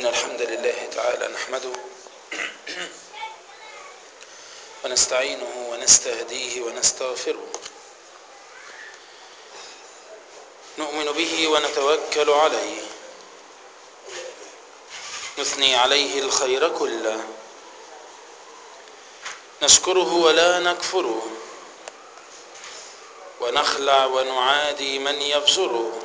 إن الحمد لله تعالى نحمده ونستعينه ونستهديه ونستغفره نؤمن به ونتوكل عليه نثني عليه الخير كله نشكره ولا نكفره ونخلع ونعادي من يبزره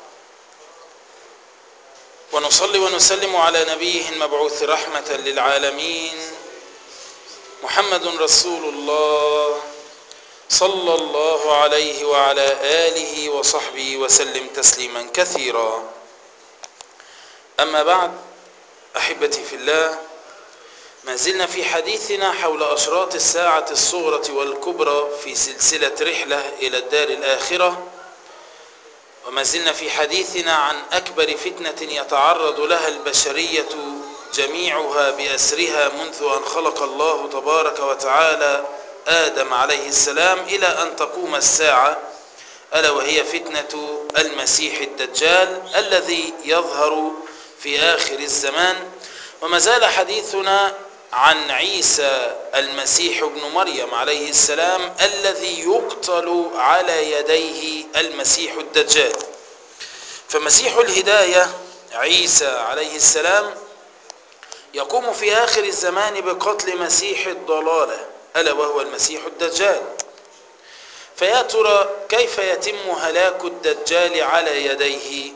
ونصلي ونسلم على نبيه المبعوث رحمة للعالمين محمد رسول الله صلى الله عليه وعلى آله وصحبه وسلم تسليما كثيرا أما بعد أحبتي في الله ما زلنا في حديثنا حول أشراط الساعة الصغرى والكبرى في سلسلة رحلة إلى الدار الآخرة وما زلنا في حديثنا عن أكبر فتنة يتعرض لها البشرية جميعها بأسرها منذ أن خلق الله تبارك وتعالى آدم عليه السلام إلى أن تقوم الساعة ألا وهي فتنة المسيح الدجال الذي يظهر في آخر الزمان وما زال حديثنا عن عيسى المسيح ابن مريم عليه السلام الذي يقتل على يديه المسيح الدجال فمسيح الهداية عيسى عليه السلام يقوم في آخر الزمان بقتل مسيح الضلالة ألا وهو المسيح الدجال فيا ترى كيف يتم هلاك الدجال على يديه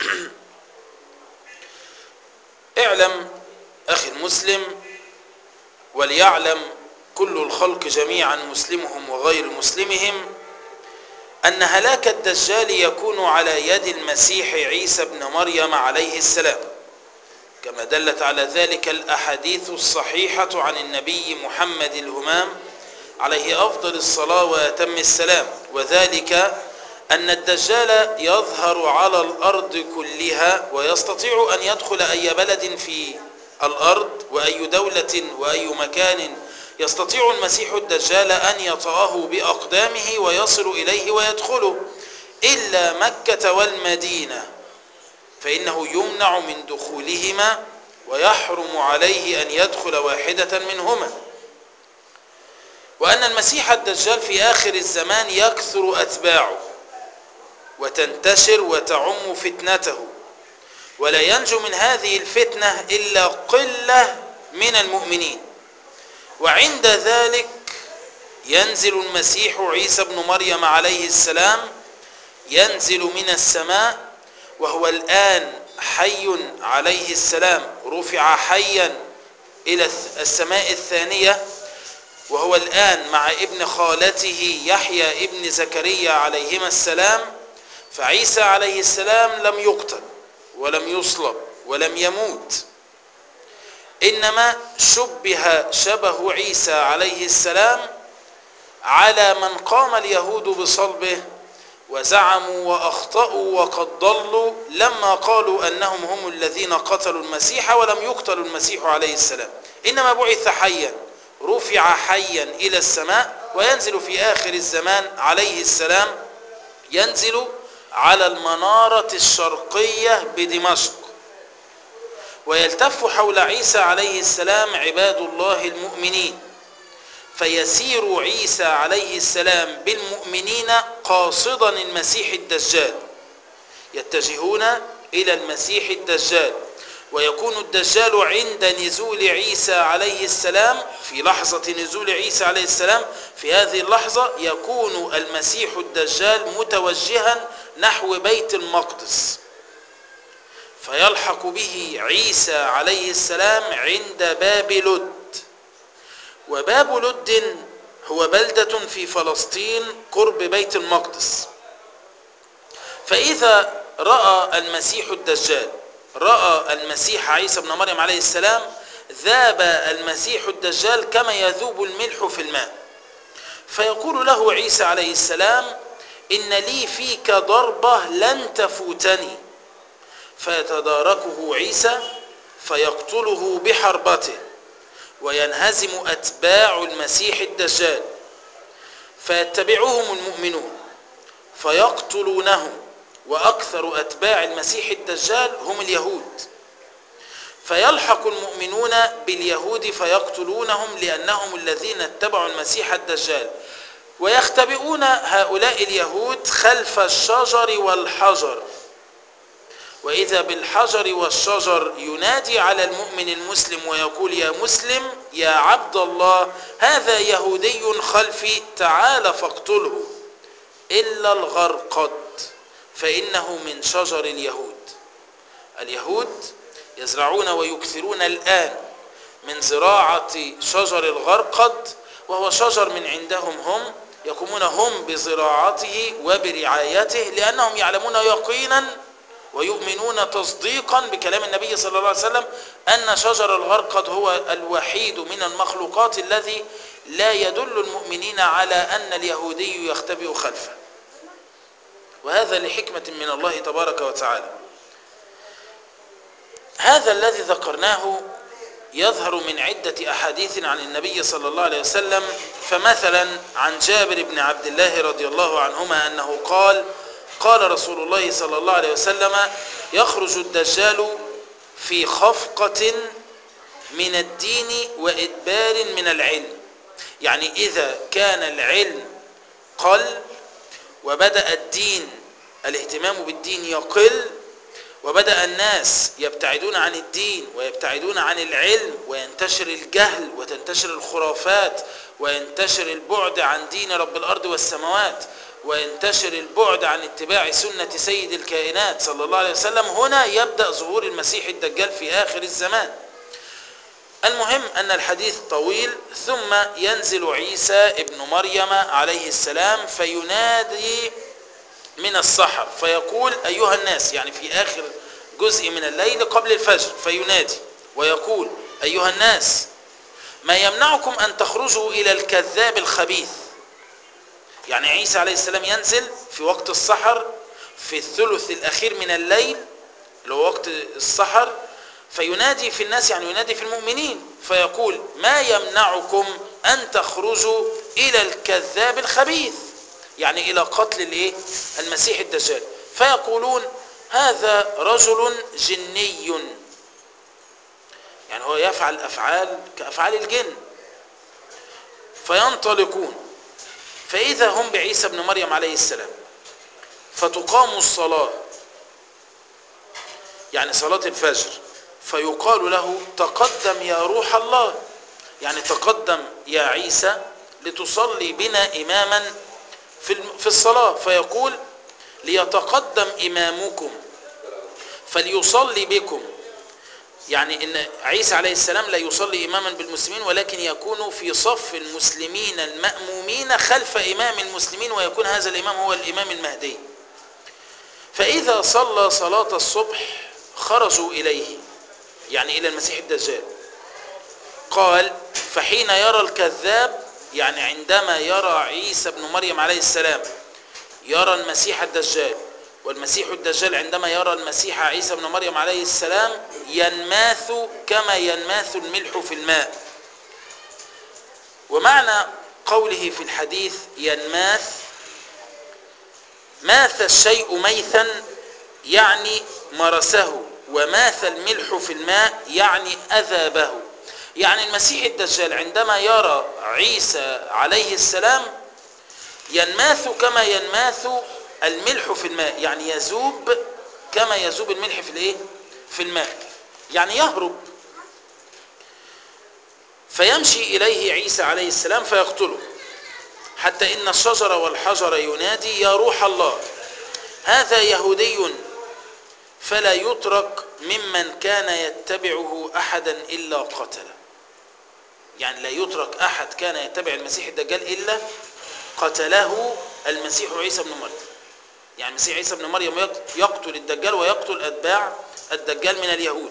اعلم أخي المسلم وليعلم كل الخلق جميعا مسلمهم وغير مسلمهم أن هلاك الدجال يكون على يد المسيح عيسى بن مريم عليه السلام كما دلت على ذلك الأحاديث الصحيحة عن النبي محمد الهمام عليه أفضل الصلاة وأتم السلام وذلك أن الدجال يظهر على الأرض كلها ويستطيع أن يدخل أي بلد في الأرض وأي دولة وأي مكان يستطيع المسيح الدجال أن يطأه بأقدامه ويصل إليه ويدخله إلا مكة والمدينة فإنه يمنع من دخولهما ويحرم عليه أن يدخل واحدة منهما وأن المسيح الدجال في آخر الزمان يكثر أتباعه وتنتشر وتعم فتنته ولا ينجو من هذه الفتنة إلا قلة من المؤمنين وعند ذلك ينزل المسيح عيسى بن مريم عليه السلام ينزل من السماء وهو الآن حي عليه السلام رفع حيا إلى السماء الثانية وهو الآن مع ابن خالته يحيى ابن زكريا عليهما السلام فعيسى عليه السلام لم يقتل ولم يصلب ولم يموت إنما شبه شبه عيسى عليه السلام على من قام اليهود بصلبه وزعموا وأخطأوا وقد ضلوا لما قالوا أنهم هم الذين قتلوا المسيح ولم يقتلوا المسيح عليه السلام إنما بعث حيا رفع حيا إلى السماء وينزل في آخر الزمان عليه السلام ينزل على المنارة الشرقية بدمشق ويلتف حول عيسى عليه السلام عباد الله المؤمنين فيسير عيسى عليه السلام بالمؤمنين قاصدا المسيح الدجال يتجهون إلى المسيح الدجال ويكون الدجال عند نزول عيسى عليه السلام في لحظة نزول عيسى عليه السلام في هذه اللحظة يكون المسيح الدجال متوجها نحو بيت المقدس فيلحق به عيسى عليه السلام عند باب لد وباب لد هو بلدة في فلسطين قرب بيت المقدس فإذا رأى المسيح الدجال رأى المسيح عيسى بن مريم عليه السلام ذاب المسيح الدجال كما يذوب الملح في الماء فيقول له عيسى عليه السلام إن لي فيك ضربة لن تفوتني فيتداركه عيسى فيقتله بحربته وينهزم أتباع المسيح الدجال فيتبعهم المؤمنون فيقتلونه وأكثر أتباع المسيح الدجال هم اليهود فيلحق المؤمنون باليهود فيقتلونهم لأنهم الذين اتبعوا المسيح الدجال ويختبئون هؤلاء اليهود خلف الشجر والحجر وإذا بالحجر والشجر ينادي على المؤمن المسلم ويقول يا مسلم يا عبد الله هذا يهودي خلفي تعال فاقتله إلا الغرقد فإنه من شجر اليهود اليهود يزرعون ويكثرون الآن من زراعة شجر الغرقد وهو شجر من عندهم هم يقومون هم بزراعته وبرعايته لأنهم يعلمون يقينا ويؤمنون تصديقا بكلام النبي صلى الله عليه وسلم أن شجر الغرقد هو الوحيد من المخلوقات الذي لا يدل المؤمنين على أن اليهودي يختبئ خلفه وهذا لحكمة من الله تبارك وتعالى هذا الذي ذكرناه يظهر من عدة أحاديث عن النبي صلى الله عليه وسلم فمثلا عن جابر بن عبد الله رضي الله عنهما أنه قال قال رسول الله صلى الله عليه وسلم يخرج الدجال في خفقة من الدين وإدبار من العلم يعني إذا كان العلم قل وبدأ الدين الاهتمام بالدين يقل وبدأ الناس يبتعدون عن الدين ويبتعدون عن العلم وينتشر الجهل وتنتشر الخرافات وينتشر البعد عن دين رب الأرض والسماوات وينتشر البعد عن اتباع سنة سيد الكائنات صلى الله عليه وسلم هنا يبدأ ظهور المسيح الدجال في آخر الزمان المهم أن الحديث طويل ثم ينزل عيسى ابن مريم عليه السلام فينادي من السحر فيقول أيها الناس يعني في آخر جزء من الليل قبل الفجر فينادي ويقول أيها الناس ما يمنعكم أن تخرجوا إلى الكذاب الخبيث يعني عيسى عليه السلام ينزل في وقت السحر في الثلث الأخير من الليل اللي هو وقت السحر فينادي في الناس يعني ينادي في المؤمنين فيقول ما يمنعكم أن تخرجوا إلى الكذاب الخبيث يعني إلى قتل الإيه؟ المسيح الدجال فيقولون هذا رجل جني يعني هو يفعل أفعال كأفعال الجن فينطلقون فإذا هم بعيسى بن مريم عليه السلام فتقام الصلاة يعني صلاة الفجر فيقال له تقدم يا روح الله يعني تقدم يا عيسى لتصلي بنا إماما في الصلاة فيقول ليتقدم إمامكم فليصلي بكم يعني ان عيسى عليه السلام لا يصلي اماما بالمسلمين ولكن يكون في صف المسلمين المأمومين خلف امام المسلمين ويكون هذا الامام هو الامام المهدي فاذا صلى صلاة الصبح خرجوا اليه يعني الى المسيح الدجال قال فحين يرى الكذاب يعني عندما يرى عيسى بن مريم عليه السلام يرى المسيح الدجال والمسيح الدجال عندما يرى المسيح عيسى بن مريم عليه السلام ينماث كما ينماث الملح في الماء ومعنى قوله في الحديث ينماث ماث الشيء ميثا يعني مرسه وماث الملح في الماء يعني أذابه يعني المسيح الدجال عندما يرى عيسى عليه السلام ينماث كما ينماث الملح في الماء يعني يذوب كما يذوب الملح في الايه في الماء يعني يهرب فيمشي إليه عيسى عليه السلام فيقتله حتى إن الشجر والحجر ينادي يا روح الله هذا يهودي فلا يترك ممن كان يتبعه أحدا إلا قتله يعني لا يترك أحد كان يتبع المسيح الدجال إلا قتله المسيح عيسى بن مريم يعني المسيح عيسى بن مريم يقتل الدجال ويقتل أتباع الدجال من اليهود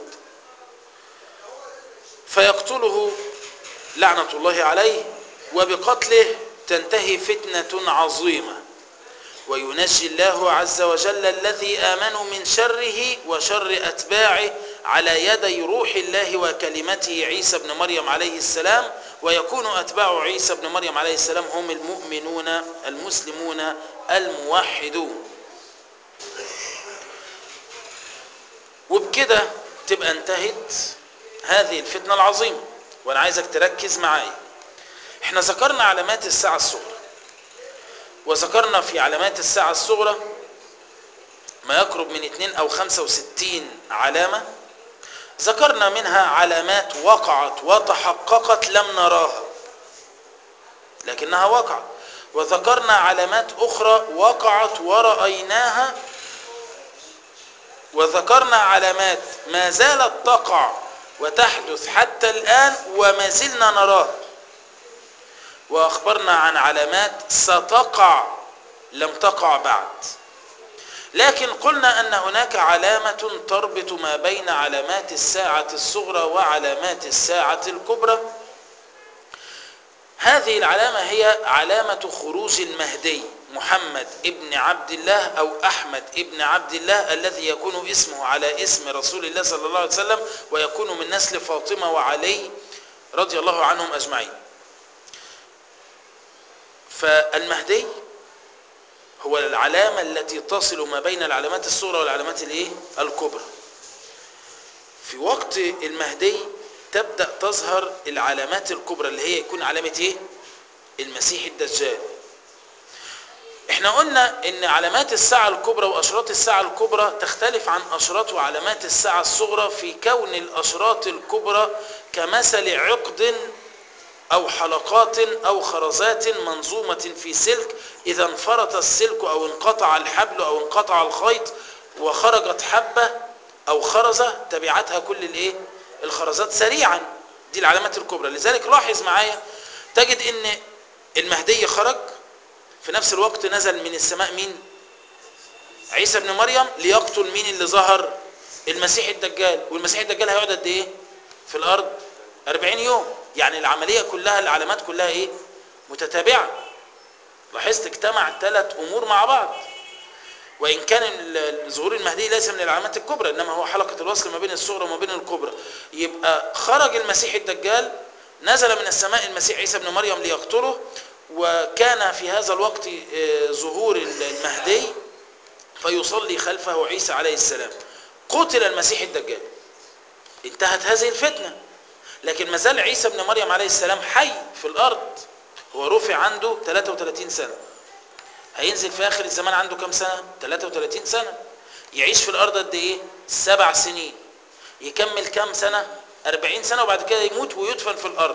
فيقتله لعنة الله عليه وبقتله تنتهي فتنة عظيمة وينجي الله عز وجل الذي آمنوا من شره وشر أتباعه على يدي روح الله وكلمته عيسى بن مريم عليه السلام ويكون أتباع عيسى بن مريم عليه السلام هم المؤمنون المسلمون الموحدون وبكده تبقى انتهت هذه الفتنة العظيمة وانا عايزك تركز معايا احنا ذكرنا علامات الساعة الصغرى وذكرنا في علامات الساعة الصغرى ما يقرب من 2 او 65 علامة ذكرنا منها علامات وقعت وتحققت لم نراها لكنها وقعت وذكرنا علامات اخرى وقعت ورأيناها وذكرنا علامات ما زالت تقع وتحدث حتى الآن وما زلنا نراها وأخبرنا عن علامات ستقع لم تقع بعد لكن قلنا أن هناك علامة تربط ما بين علامات الساعة الصغرى وعلامات الساعة الكبرى هذه العلامة هي علامة خروج المهدي محمد ابن عبد الله أو أحمد ابن عبد الله الذي يكون اسمه على اسم رسول الله صلى الله عليه وسلم ويكون من نسل فاطمة وعلي رضي الله عنهم أجمعين فالمهدي هو العلامة التي تصل ما بين العلامات الصغرى والعلامات الايه الكبرى في وقت المهدي تبدأ تظهر العلامات الكبرى اللي هي يكون علامة ايه المسيح الدجال احنا قلنا ان علامات الساعة الكبرى واشراط الساعة الكبرى تختلف عن اشراط وعلامات الساعة الصغرى في كون الاشراط الكبرى كمثل عقد او حلقات او خرزات منظومة في سلك اذا انفرط السلك او انقطع الحبل او انقطع الخيط وخرجت حبة او خرزة تبعتها كل الايه الخرزات سريعا دي العلامات الكبرى لذلك لاحظ معايا تجد ان المهدي خرج في نفس الوقت نزل من السماء مين عيسى ابن مريم ليقتل مين اللي ظهر المسيح الدجال والمسيح الدجال هيقعد قد ايه في الارض 40 يوم يعني العملية كلها العلامات كلها ايه متتابعة لاحظت اجتمع ثلاث امور مع بعض وان كان ظهور المهدي ليس من العلامات الكبرى انما هو حلقة الوصل ما بين الصغرى وما بين الكبرى يبقى خرج المسيح الدجال نزل من السماء المسيح عيسى ابن مريم ليقتله وكان في هذا الوقت ظهور المهدي فيصلي خلفه عيسى عليه السلام قتل المسيح الدجال انتهت هذه الفتنة لكن ما زال عيسى ابن مريم عليه السلام حي في الأرض هو رفع عنده 33 سنة هينزل في آخر الزمان عنده كم سنة 33 سنة يعيش في الأرض قد إيه سبع سنين يكمل كم سنة 40 سنة وبعد كده يموت ويدفن في الأرض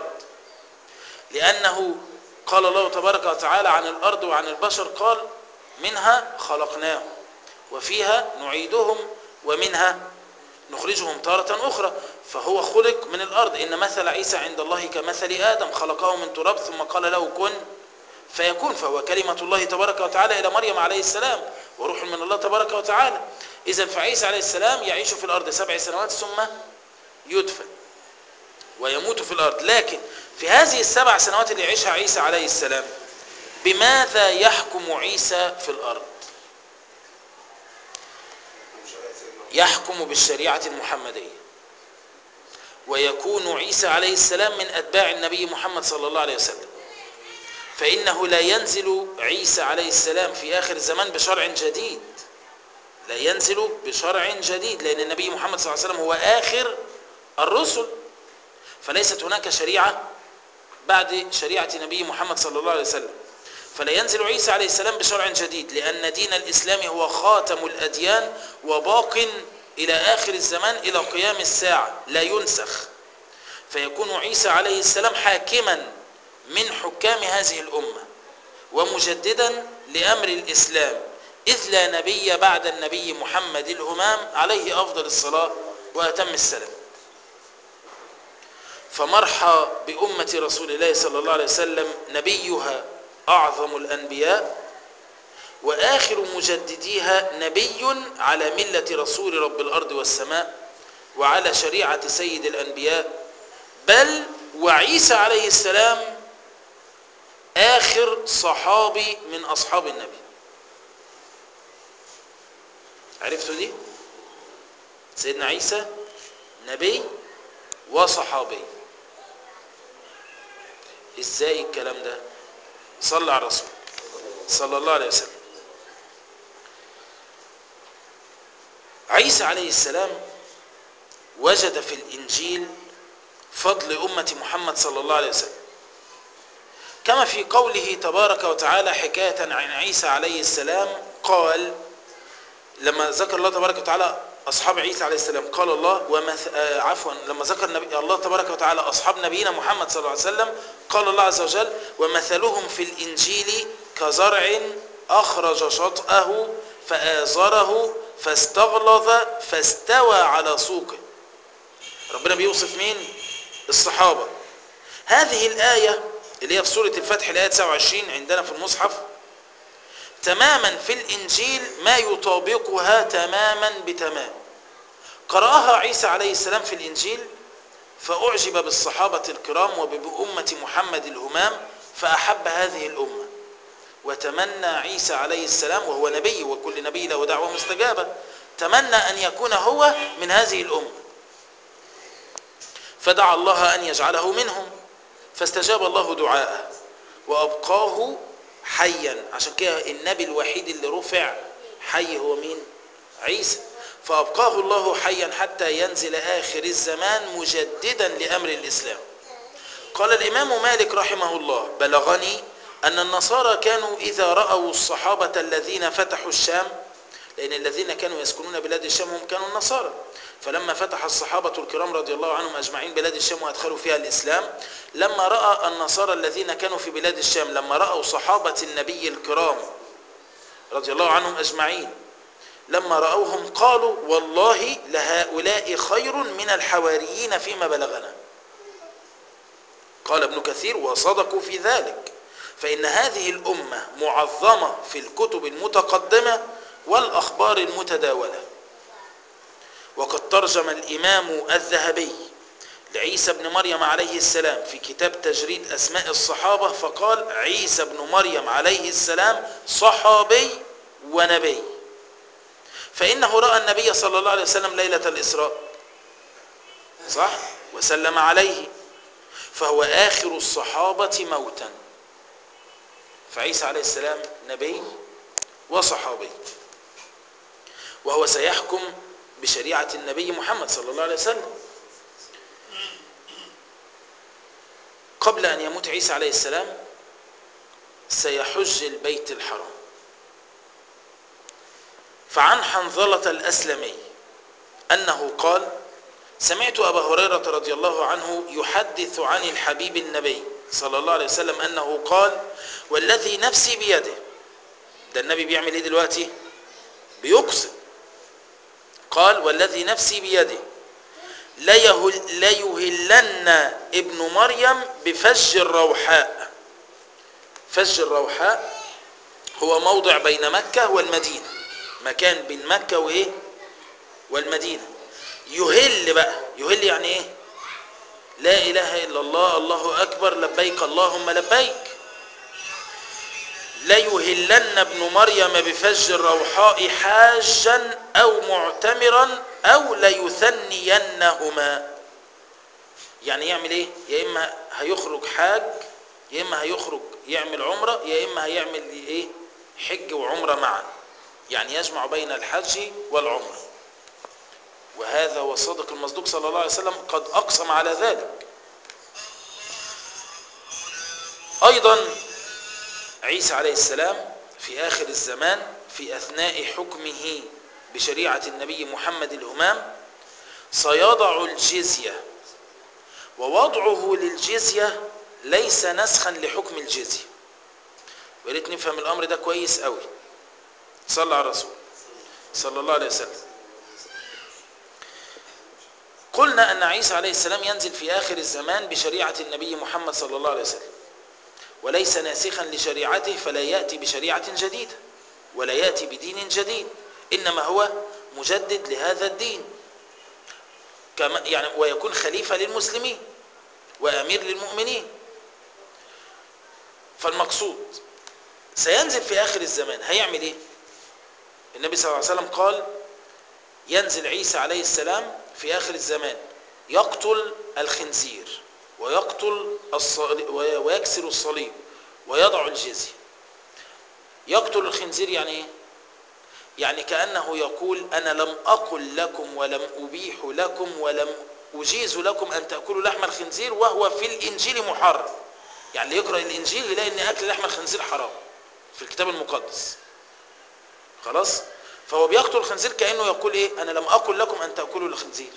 لأنه قال الله تبارك وتعالى عن الأرض وعن البشر قال منها خلقناهم وفيها نعيدهم ومنها نخرجهم تارة أخرى فهو خلق من الأرض إن مثل عيسى عند الله كمثل آدم خلقه من تراب ثم قال له كن فيكون فهو كلمة الله تبارك وتعالى إلى مريم عليه السلام وروح من الله تبارك وتعالى إذا فعيسى عليه السلام يعيش في الأرض سبع سنوات ثم يدفن ويموت في الأرض لكن في هذه السبع سنوات اللي يعيشها عيسى عليه السلام بماذا يحكم عيسى في الأرض يحكم بالشريعة المحمدية ويكون عيسى عليه السلام من أتباع النبي محمد صلى الله عليه وسلم فإنه لا ينزل عيسى عليه السلام في آخر الزمان بشرع جديد لا ينزل بشرع جديد لأن النبي محمد صلى الله عليه وسلم هو آخر الرسل فليست هناك شريعة بعد شريعة نبي محمد صلى الله عليه وسلم فلا ينزل عيسى عليه السلام بشرع جديد لأن دين الإسلام هو خاتم الأديان وباق إلى آخر الزمان إلى قيام الساعة لا ينسخ فيكون عيسى عليه السلام حاكما من حكام هذه الأمة ومجددا لأمر الإسلام إذ لا نبي بعد النبي محمد الهمام عليه أفضل الصلاة وأتم السلام فمرحى بأمة رسول الله صلى الله عليه وسلم نبيها أعظم الأنبياء وآخر مجدديها نبي على ملة رسول رب الأرض والسماء وعلى شريعة سيد الأنبياء بل وعيسى عليه السلام آخر صحابي من أصحاب النبي عرفتوا دي سيدنا عيسى نبي وصحابي ازاي الكلام ده صلى على الرسول صلى الله عليه وسلم عيسى عليه السلام وجد في الإنجيل فضل أمة محمد صلى الله عليه وسلم كما في قوله تبارك وتعالى حكاية عن عيسى عليه السلام قال لما ذكر الله تبارك وتعالى أصحاب عيسى عليه السلام قال الله ومث... آه عفوا لما ذكر نبي... الله تبارك وتعالى أصحاب نبينا محمد صلى الله عليه وسلم قال الله عز وجل ومثلهم في الإنجيل كزرع أخرج شطأه فآزره فاستغلظ فاستوى على سوقه ربنا بيوصف مين الصحابة هذه الآية اللي هي في سورة الفتح الآية 29 عندنا في المصحف تماما في الإنجيل ما يطابقها تماما بتمام قرأها عيسى عليه السلام في الإنجيل فأعجب بالصحابة الكرام وبأمة محمد الهمام فأحب هذه الأمة وتمنى عيسى عليه السلام وهو نبي وكل نبي له دعوة مستجابة تمنى أن يكون هو من هذه الأمة فدعا الله أن يجعله منهم فاستجاب الله دعاءه وأبقاه حيا عشان كده النبي الوحيد اللي رفع حي هو مين عيسى فأبقاه الله حيا حتى ينزل آخر الزمان مجددا لأمر الإسلام قال الإمام مالك رحمه الله بلغني أن النصارى كانوا إذا رأوا الصحابة الذين فتحوا الشام لأن الذين كانوا يسكنون بلاد الشام هم كانوا النصارى فلما فتح الصحابة الكرام رضي الله عنهم أجمعين بلاد الشام وأدخلوا فيها الإسلام لما رأى النصارى الذين كانوا في بلاد الشام لما رأوا صحابة النبي الكرام رضي الله عنهم أجمعين لما رأوهم قالوا والله لهؤلاء خير من الحواريين فيما بلغنا قال ابن كثير وصدقوا في ذلك فإن هذه الأمة معظمة في الكتب المتقدمة والأخبار المتداولة وقد ترجم الإمام الذهبي لعيسى بن مريم عليه السلام في كتاب تجريد أسماء الصحابة فقال عيسى بن مريم عليه السلام صحابي ونبي فإنه رأى النبي صلى الله عليه وسلم ليلة الإسراء صح وسلم عليه فهو آخر الصحابة موتا فعيسى عليه السلام نبي وصحابي وهو سيحكم بشريعة النبي محمد صلى الله عليه وسلم قبل أن يموت عيسى عليه السلام سيحج البيت الحرام فعن حنظلة الأسلمي أنه قال سمعت أبا هريرة رضي الله عنه يحدث عن الحبيب النبي صلى الله عليه وسلم أنه قال والذي نفسي بيده ده النبي بيعمل ايه دلوقتي بيقسم قال والذي نفسي بيده ليهل ليهلن ابن مريم بفج الروحاء فج الروحاء هو موضع بين مكة والمدينة مكان بين مكة وإيه والمدينة يهل بقى يهل يعني إيه لا إله إلا الله الله أكبر لبيك اللهم لبيك ليهلن ابن مريم بفج الروحاء حاجا أو معتمرا أو ليثنينهما يعني يعمل ايه يا إما هيخرج حاج يا إما هيخرج يعمل عمرة يا إما هيعمل ايه حج وعمرة معا يعني يجمع بين الحج والعمرة وهذا والصادق المصدوق صلى الله عليه وسلم قد أقسم على ذلك أيضا عيسى عليه السلام في آخر الزمان في أثناء حكمه بشريعة النبي محمد الهمام سيضع الجزية ووضعه للجزية ليس نسخا لحكم الجزية وريت نفهم الأمر ده كويس قوي صلى على الرسول صلى الله عليه وسلم قلنا أن عيسى عليه السلام ينزل في آخر الزمان بشريعة النبي محمد صلى الله عليه وسلم وليس ناسخا لشريعته فلا يأتي بشريعة جديدة ولا يأتي بدين جديد إنما هو مجدد لهذا الدين كما يعني ويكون خليفة للمسلمين وأمير للمؤمنين فالمقصود سينزل في آخر الزمان هيعمل إيه النبي صلى الله عليه وسلم قال ينزل عيسى عليه السلام في آخر الزمان يقتل الخنزير ويقتل الصليب ويكسر الصليب ويضع الجزية يقتل الخنزير يعني ايه يعني كأنه يقول أنا لم أقل لكم ولم أبيح لكم ولم أجيز لكم أن تأكلوا لحم الخنزير وهو في الإنجيل محرم يعني اللي يقرأ الإنجيل يلاقي أن أكل لحم الخنزير حرام في الكتاب المقدس خلاص فهو بيقتل الخنزير كأنه يقول إيه أنا لم أقل لكم أن تأكلوا الخنزير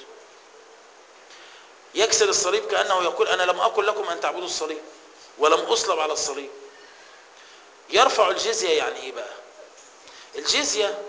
يكسر الصليب كأنه يقول أنا لم أقل لكم أن تعبدوا الصليب ولم أصلب على الصليب يرفع الجزية يعني إيه بقى الجزية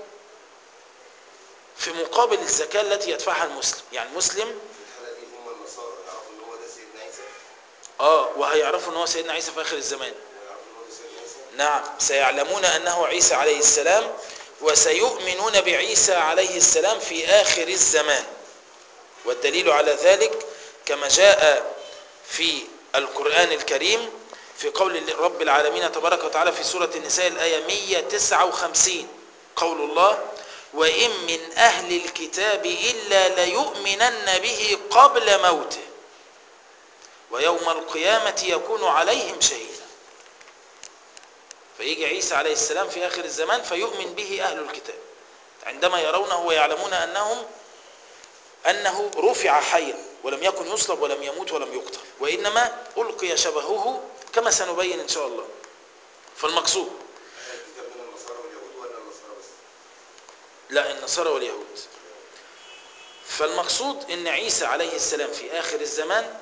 في مقابل الزكاة التي يدفعها المسلم يعني مسلم في الحالة دي هم النصارى يعرفوا ان هو ده سيدنا عيسى اه وهيعرفوا ان هو سيدنا عيسى في اخر الزمان ويعرفوا ان هو ده سيدنا عيسى نعم سيعلمون انه عيسى عليه السلام وسيؤمنون بعيسى عليه السلام في اخر الزمان والدليل على ذلك كما جاء في القرآن الكريم في قول رب العالمين تبارك وتعالى في سورة النساء الآية 159 قول الله وإن من أهل الكتاب إلا ليؤمنن به قبل موته ويوم القيامة يكون عليهم شهيدا فيجي عيسى عليه السلام في آخر الزمان فيؤمن به أهل الكتاب عندما يرونه ويعلمون أنهم أنه رفع حيا ولم يكن يصلب ولم يموت ولم يقتل وإنما ألقي شبهه كما سنبين إن شاء الله فالمقصود أهل الكتاب من النصارى واليهود ولا النصارى بس؟ لا النصارى واليهود فالمقصود ان عيسى عليه السلام في اخر الزمان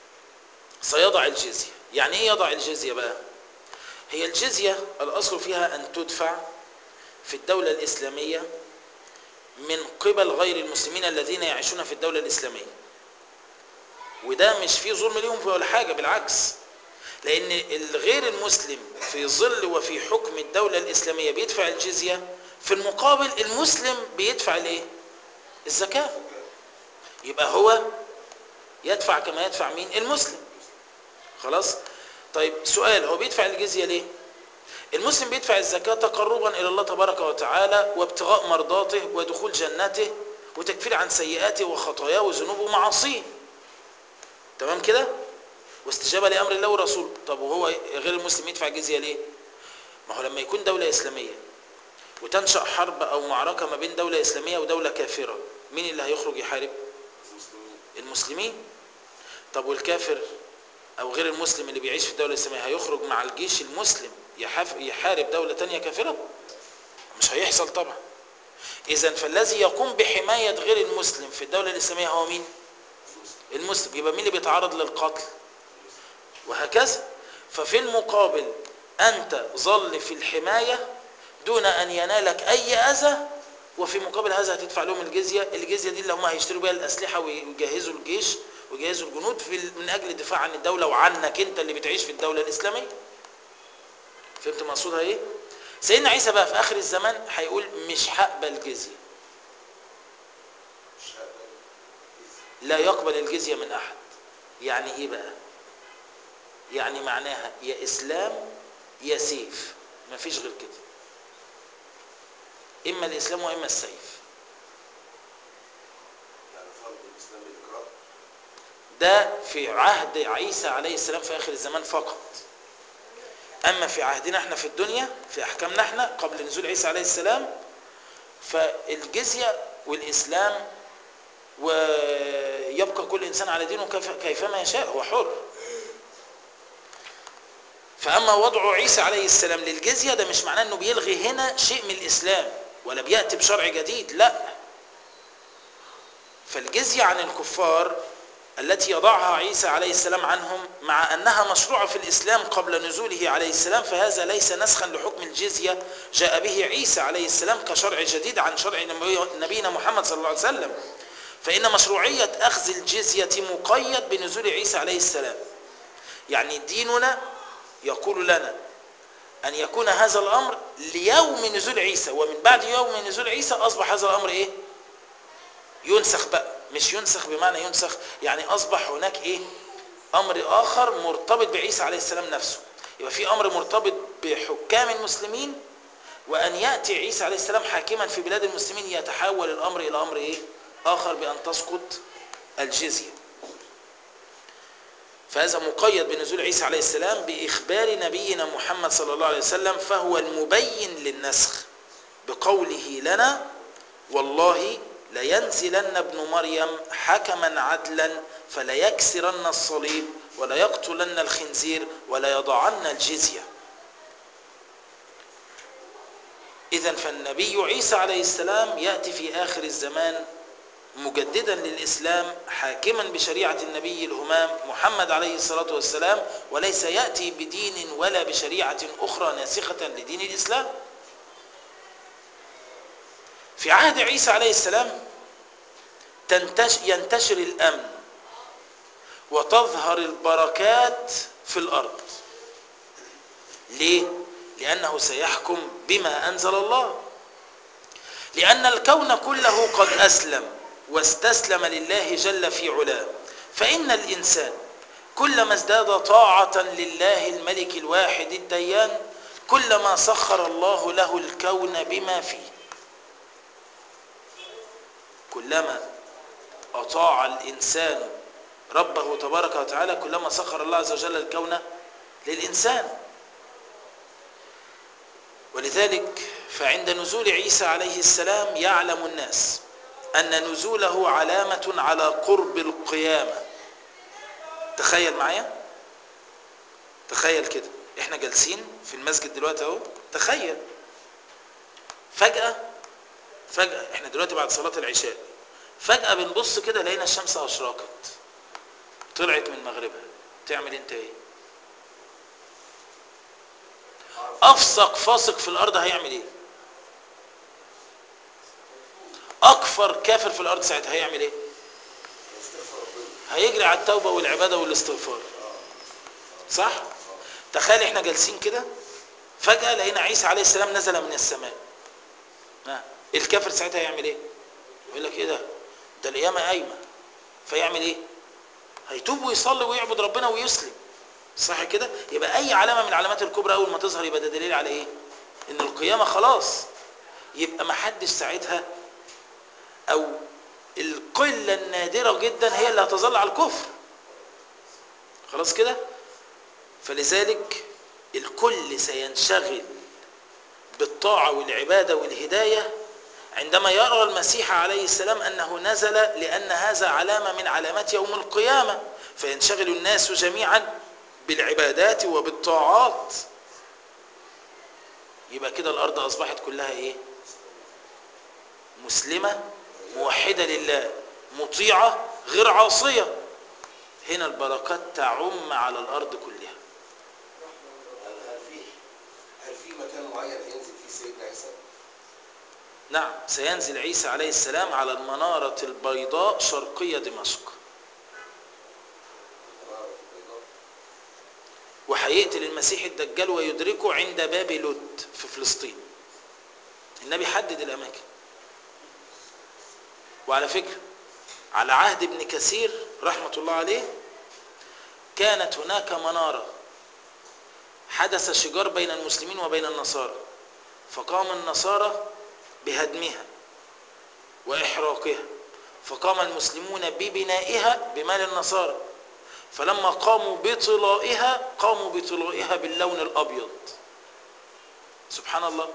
سيضع الجزية يعني ايه يضع الجزية بقى هي الجزية الاصل فيها ان تدفع في الدولة الاسلامية من قبل غير المسلمين الذين يعيشون في الدولة الاسلامية وده مش فيه ظلم ليهم ولا حاجة بالعكس لان الغير المسلم في ظل وفي حكم الدولة الاسلامية بيدفع الجزية في المقابل المسلم بيدفع الايه الزكاة يبقى هو يدفع كما يدفع مين المسلم خلاص طيب سؤال هو بيدفع الجزية ليه المسلم بيدفع الزكاة تقربا إلى الله تبارك وتعالى وابتغاء مرضاته ودخول جنته وتكفير عن سيئاته وخطاياه وذنوبه ومعاصيه تمام كده واستجابة لأمر الله ورسوله طب وهو غير المسلم يدفع الجزية ليه ما هو لما يكون دولة إسلامية وتنشأ حرب أو معركة ما بين دولة إسلامية ودولة كافرة مين اللي هيخرج يحارب المسلمين المسلمين طب والكافر أو غير المسلم اللي بيعيش في الدولة الإسلامية هيخرج مع الجيش المسلم يحاف يحارب دولة تانية كافرة مش هيحصل طبعا إذا فالذي يقوم بحماية غير المسلم في الدولة الإسلامية هو مين المسلم يبقى مين اللي بيتعرض للقتل وهكذا ففي المقابل أنت ظل في الحماية دون أن ينالك أي أذى وفي مقابل هذا هتدفع لهم الجزية الجزية دي اللي هم هيشتروا بيها الأسلحة ويجهزوا الجيش ويجهزوا الجنود في من أجل الدفاع عن الدولة وعنك أنت اللي بتعيش في الدولة الإسلامية فهمت مقصودها إيه؟ سيدنا عيسى بقى في آخر الزمان هيقول مش هقبل جزية مش هقبل لا يقبل الجزية من أحد يعني إيه بقى؟ يعني معناها يا إسلام يا سيف مفيش غير كده إما الإسلام وإما السيف يعني فرض الاسلام بالاكراه ده في عهد عيسى عليه السلام في آخر الزمان فقط أما في عهدنا احنا في الدنيا في أحكامنا احنا قبل نزول عيسى عليه السلام فالجزية والإسلام ويبقى كل إنسان على دينه كيف كيفما يشاء هو حر فأما وضع عيسى عليه السلام للجزية ده مش معناه أنه بيلغي هنا شيء من الإسلام ولا بيأتي بشرع جديد لا فالجزية عن الكفار التي يضعها عيسى عليه السلام عنهم مع أنها مشروعة في الإسلام قبل نزوله عليه السلام فهذا ليس نسخا لحكم الجزية جاء به عيسى عليه السلام كشرع جديد عن شرع نبينا محمد صلى الله عليه وسلم فإن مشروعية أخذ الجزية مقيد بنزول عيسى عليه السلام يعني ديننا يقول لنا أن يكون هذا الأمر ليوم نزول عيسى ومن بعد يوم نزول عيسى أصبح هذا الأمر إيه ينسخ بقى مش ينسخ بمعنى ينسخ يعني أصبح هناك إيه أمر آخر مرتبط بعيسى عليه السلام نفسه يبقى في أمر مرتبط بحكام المسلمين وأن يأتي عيسى عليه السلام حاكما في بلاد المسلمين يتحول الأمر إلى أمر إيه آخر بأن تسقط الجزية فهذا مقيد بنزول عيسى عليه السلام بإخبار نبينا محمد صلى الله عليه وسلم فهو المبين للنسخ بقوله لنا والله لينزلن ابن مريم حكما عدلا فليكسرن الصليب ولا يقتلن الخنزير ولا يضعن الجزية إذا فالنبي عيسى عليه السلام يأتي في آخر الزمان مجددا للإسلام حاكما بشريعة النبي الهمام محمد عليه الصلاة والسلام وليس يأتي بدين ولا بشريعة أخرى ناسخة لدين الإسلام في عهد عيسى عليه السلام تنتش ينتشر الأمن وتظهر البركات في الأرض ليه؟ لأنه سيحكم بما أنزل الله لأن الكون كله قد أسلم واستسلم لله جل في علاه فإن الإنسان كلما ازداد طاعة لله الملك الواحد الديان كلما سخر الله له الكون بما فيه كلما أطاع الإنسان ربه تبارك وتعالى كلما سخر الله عز وجل الكون للإنسان ولذلك فعند نزول عيسى عليه السلام يعلم الناس أن نزوله علامة على قرب القيامة تخيل معايا تخيل كده احنا جالسين في المسجد دلوقتي اهو تخيل فجأة فجأة احنا دلوقتي بعد صلاة العشاء فجأة بنبص كده لقينا الشمس أشرقت طلعت من مغربها تعمل انت ايه افسق فاسق في الارض هيعمل ايه اكفر كافر في الارض ساعتها هيعمل ايه هيجري على التوبة والعبادة والاستغفار صح تخيل احنا جالسين كده فجأة لقينا عيسى عليه السلام نزل من السماء ها الكافر ساعتها هيعمل ايه يقول لك ايه ده ده القيامة قايمة فيعمل ايه هيتوب ويصلي ويعبد ربنا ويسلم صح كده يبقى اي علامه من العلامات الكبرى اول ما تظهر يبقى ده دليل على ايه ان القيامه خلاص يبقى ما حدش ساعتها او القله النادره جدا هي اللي هتظل على الكفر خلاص كده فلذلك الكل سينشغل بالطاعه والعباده والهدايه عندما يرى المسيح عليه السلام انه نزل لان هذا علامه من علامات يوم القيامه فينشغل الناس جميعا بالعبادات وبالطاعات يبقى كده الارض اصبحت كلها ايه مسلمه موحده لله مطيعه غير عاصيه هنا البركات تعم على الارض كلها هل في هل في مكان معين هينزل فيه سيدنا عيسى؟ نعم سينزل عيسى عليه السلام على المناره البيضاء شرقيه دمشق المنارة البيضاء وهيقتل المسيح الدجال ويدركه عند باب لد في فلسطين النبي حدد الاماكن وعلى فكره على عهد ابن كثير رحمه الله عليه كانت هناك مناره حدث شجار بين المسلمين وبين النصارى فقام النصارى بهدمها واحراقها فقام المسلمون ببنائها بمال النصارى فلما قاموا بطلائها قاموا بطلائها باللون الابيض سبحان الله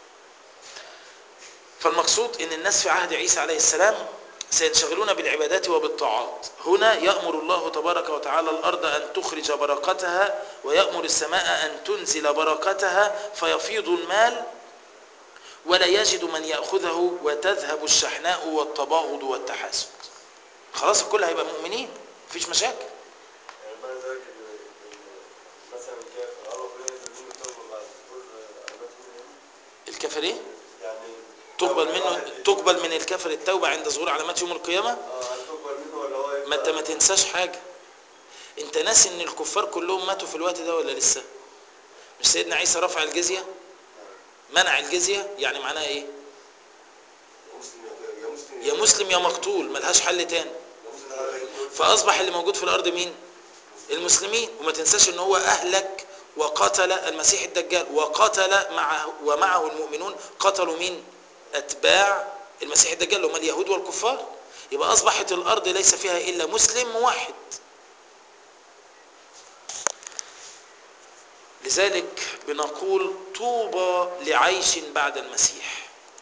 فالمقصود ان الناس في عهد عيسى عليه السلام سينشغلون بالعبادات وبالطاعات هنا يأمر الله تبارك وتعالى الأرض أن تخرج بركتها ويأمر السماء أن تنزل بركتها فيفيض المال ولا يجد من يأخذه وتذهب الشحناء والتباغض والتحاسد خلاص الكل هيبقى مؤمنين مفيش مشاكل يعني بعد ذلك ال- ال- مثلا الكافر الله ينزل منه توبه بعد كل علامات المؤمنين الكافر ايه يعني تقبل توبة منه واحد- تقبل من الكافر التوبة عند ظهور علامات يوم القيامة اه هل تقبل منه ولا هو يبقى ما انت ما تنساش حاجة انت ناسي ان الكفار كلهم ماتوا في الوقت ده ولا لسه مش سيدنا عيسى رفع الجزية منع الجزية يعني معناها ايه يا مسلم يا- يا مسلم يا مسلم يا مقتول ملهاش حل تاني يا مسلم يا غير فاصبح اللي موجود في الارض مين المسلمين وما تنساش ان هو اهلك وقتل المسيح الدجال وقتل معه ومعه المؤمنون قتلوا مين اتباع المسيح الدجال اللي هم اليهود والكفار يبقى اصبحت الارض ليس فيها الا مسلم موحد لذلك بنقول طوبى لعيش بعد المسيح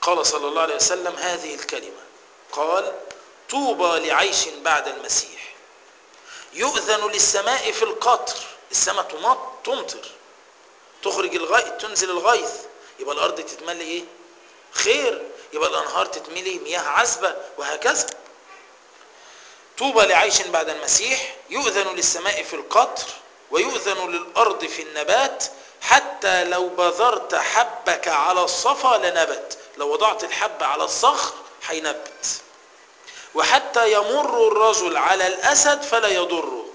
قال صلى الله عليه وسلم هذه الكلمة قال طوبى لعيش بعد المسيح يؤذن للسماء في القطر السماء تمط- تمطر تخرج الغيث تنزل الغيث يبقى الارض تتملي ايه خير يبقى الانهار تتملي مياه عذبه وهكذا طوبى لعيش بعد المسيح يؤذن للسماء في القطر ويؤذن للارض في النبات حتى لو بذرت حبك على الصفا لنبت لو وضعت الحب على الصخر هينبت وحتى يمر الرجل على الاسد فلا يضره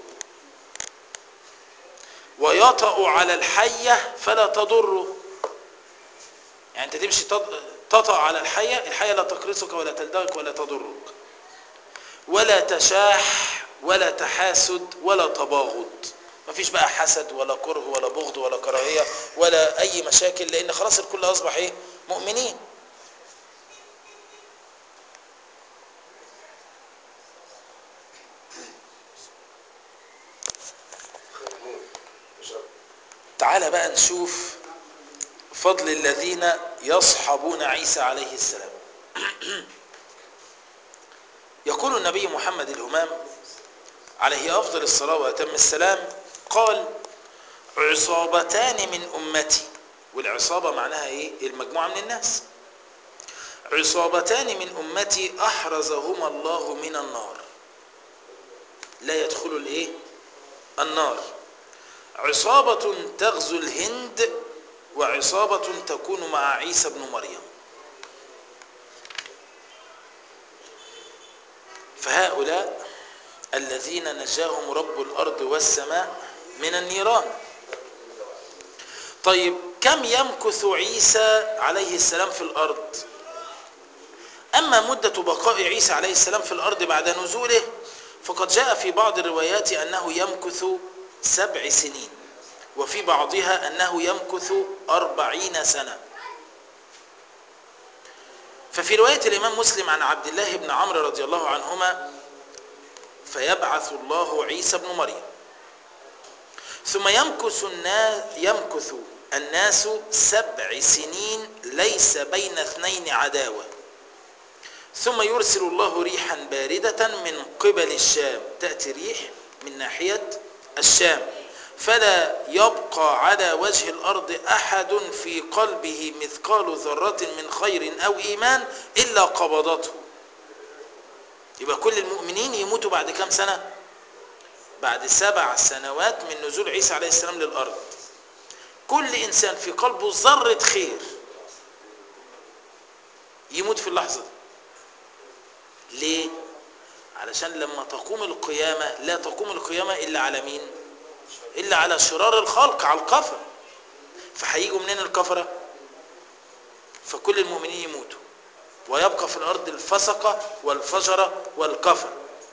ويطأ على الحية فلا تضره يعني انت تمشي تط- تطأ على الحية الحية لا تقرصك ولا تلدغك ولا تضرك ولا تشاح ولا تحاسد ولا تباغض مفيش بقى حسد ولا كره ولا بغض ولا كراهية ولا أي مشاكل لأن خلاص الكل أصبح إيه مؤمنين تعال بقى نشوف فضل الذين يصحبون عيسى عليه السلام يقول النبي محمد الهمام عليه أفضل الصلاة وأتم السلام قال عصابتان من أمتي والعصابة معناها إيه المجموعة من الناس عصابتان من أمتي أحرزهما الله من النار لا يدخل الإيه النار عصابة تغزو الهند وعصابة تكون مع عيسى بن مريم فهؤلاء الذين نجاهم رب الأرض والسماء من النيران طيب كم يمكث عيسى عليه السلام في الأرض أما مدة بقاء عيسى عليه السلام في الأرض بعد نزوله فقد جاء في بعض الروايات أنه يمكث سبع سنين وفي بعضها أنه يمكث أربعين سنة ففي رواية الإمام مسلم عن عبد الله بن عمرو رضي الله عنهما فيبعث الله عيسى بن مريم ثم يمكث الناس يمكث الناس سبع سنين ليس بين اثنين عداوة ثم يرسل الله ريحا باردة من قبل الشام تأتي ريح من ناحية الشام فلا يبقى على وجه الأرض أحد في قلبه مثقال ذرة من خير أو إيمان إلا قبضته يبقى كل المؤمنين يموتوا بعد كم سنة بعد سبع سنوات من نزول عيسى عليه السلام للأرض كل إنسان في قلبه ذرة خير يموت في اللحظة دي ليه علشان لما تقوم القيامة لا تقوم القيامة إلا على مين إلا على شرار الخلق على الكفر فهيجوا منين الكفرة فكل المؤمنين يموتوا ويبقى في الأرض الفسقة والفجرة والكفر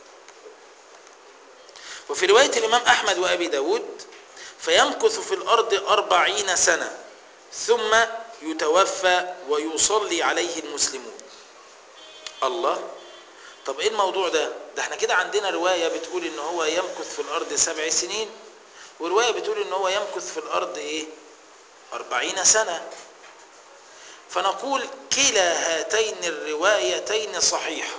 وفي رواية الإمام أحمد وأبي داود فيمكث في الأرض أربعين سنة ثم يتوفى ويصلي عليه المسلمون الله طب ايه الموضوع ده ده احنا كده عندنا رواية بتقول ان هو يمكث في الارض سبع سنين ورواية بتقول ان هو يمكث في الارض ايه اربعين سنة فنقول كلا هاتين الروايتين صحيحة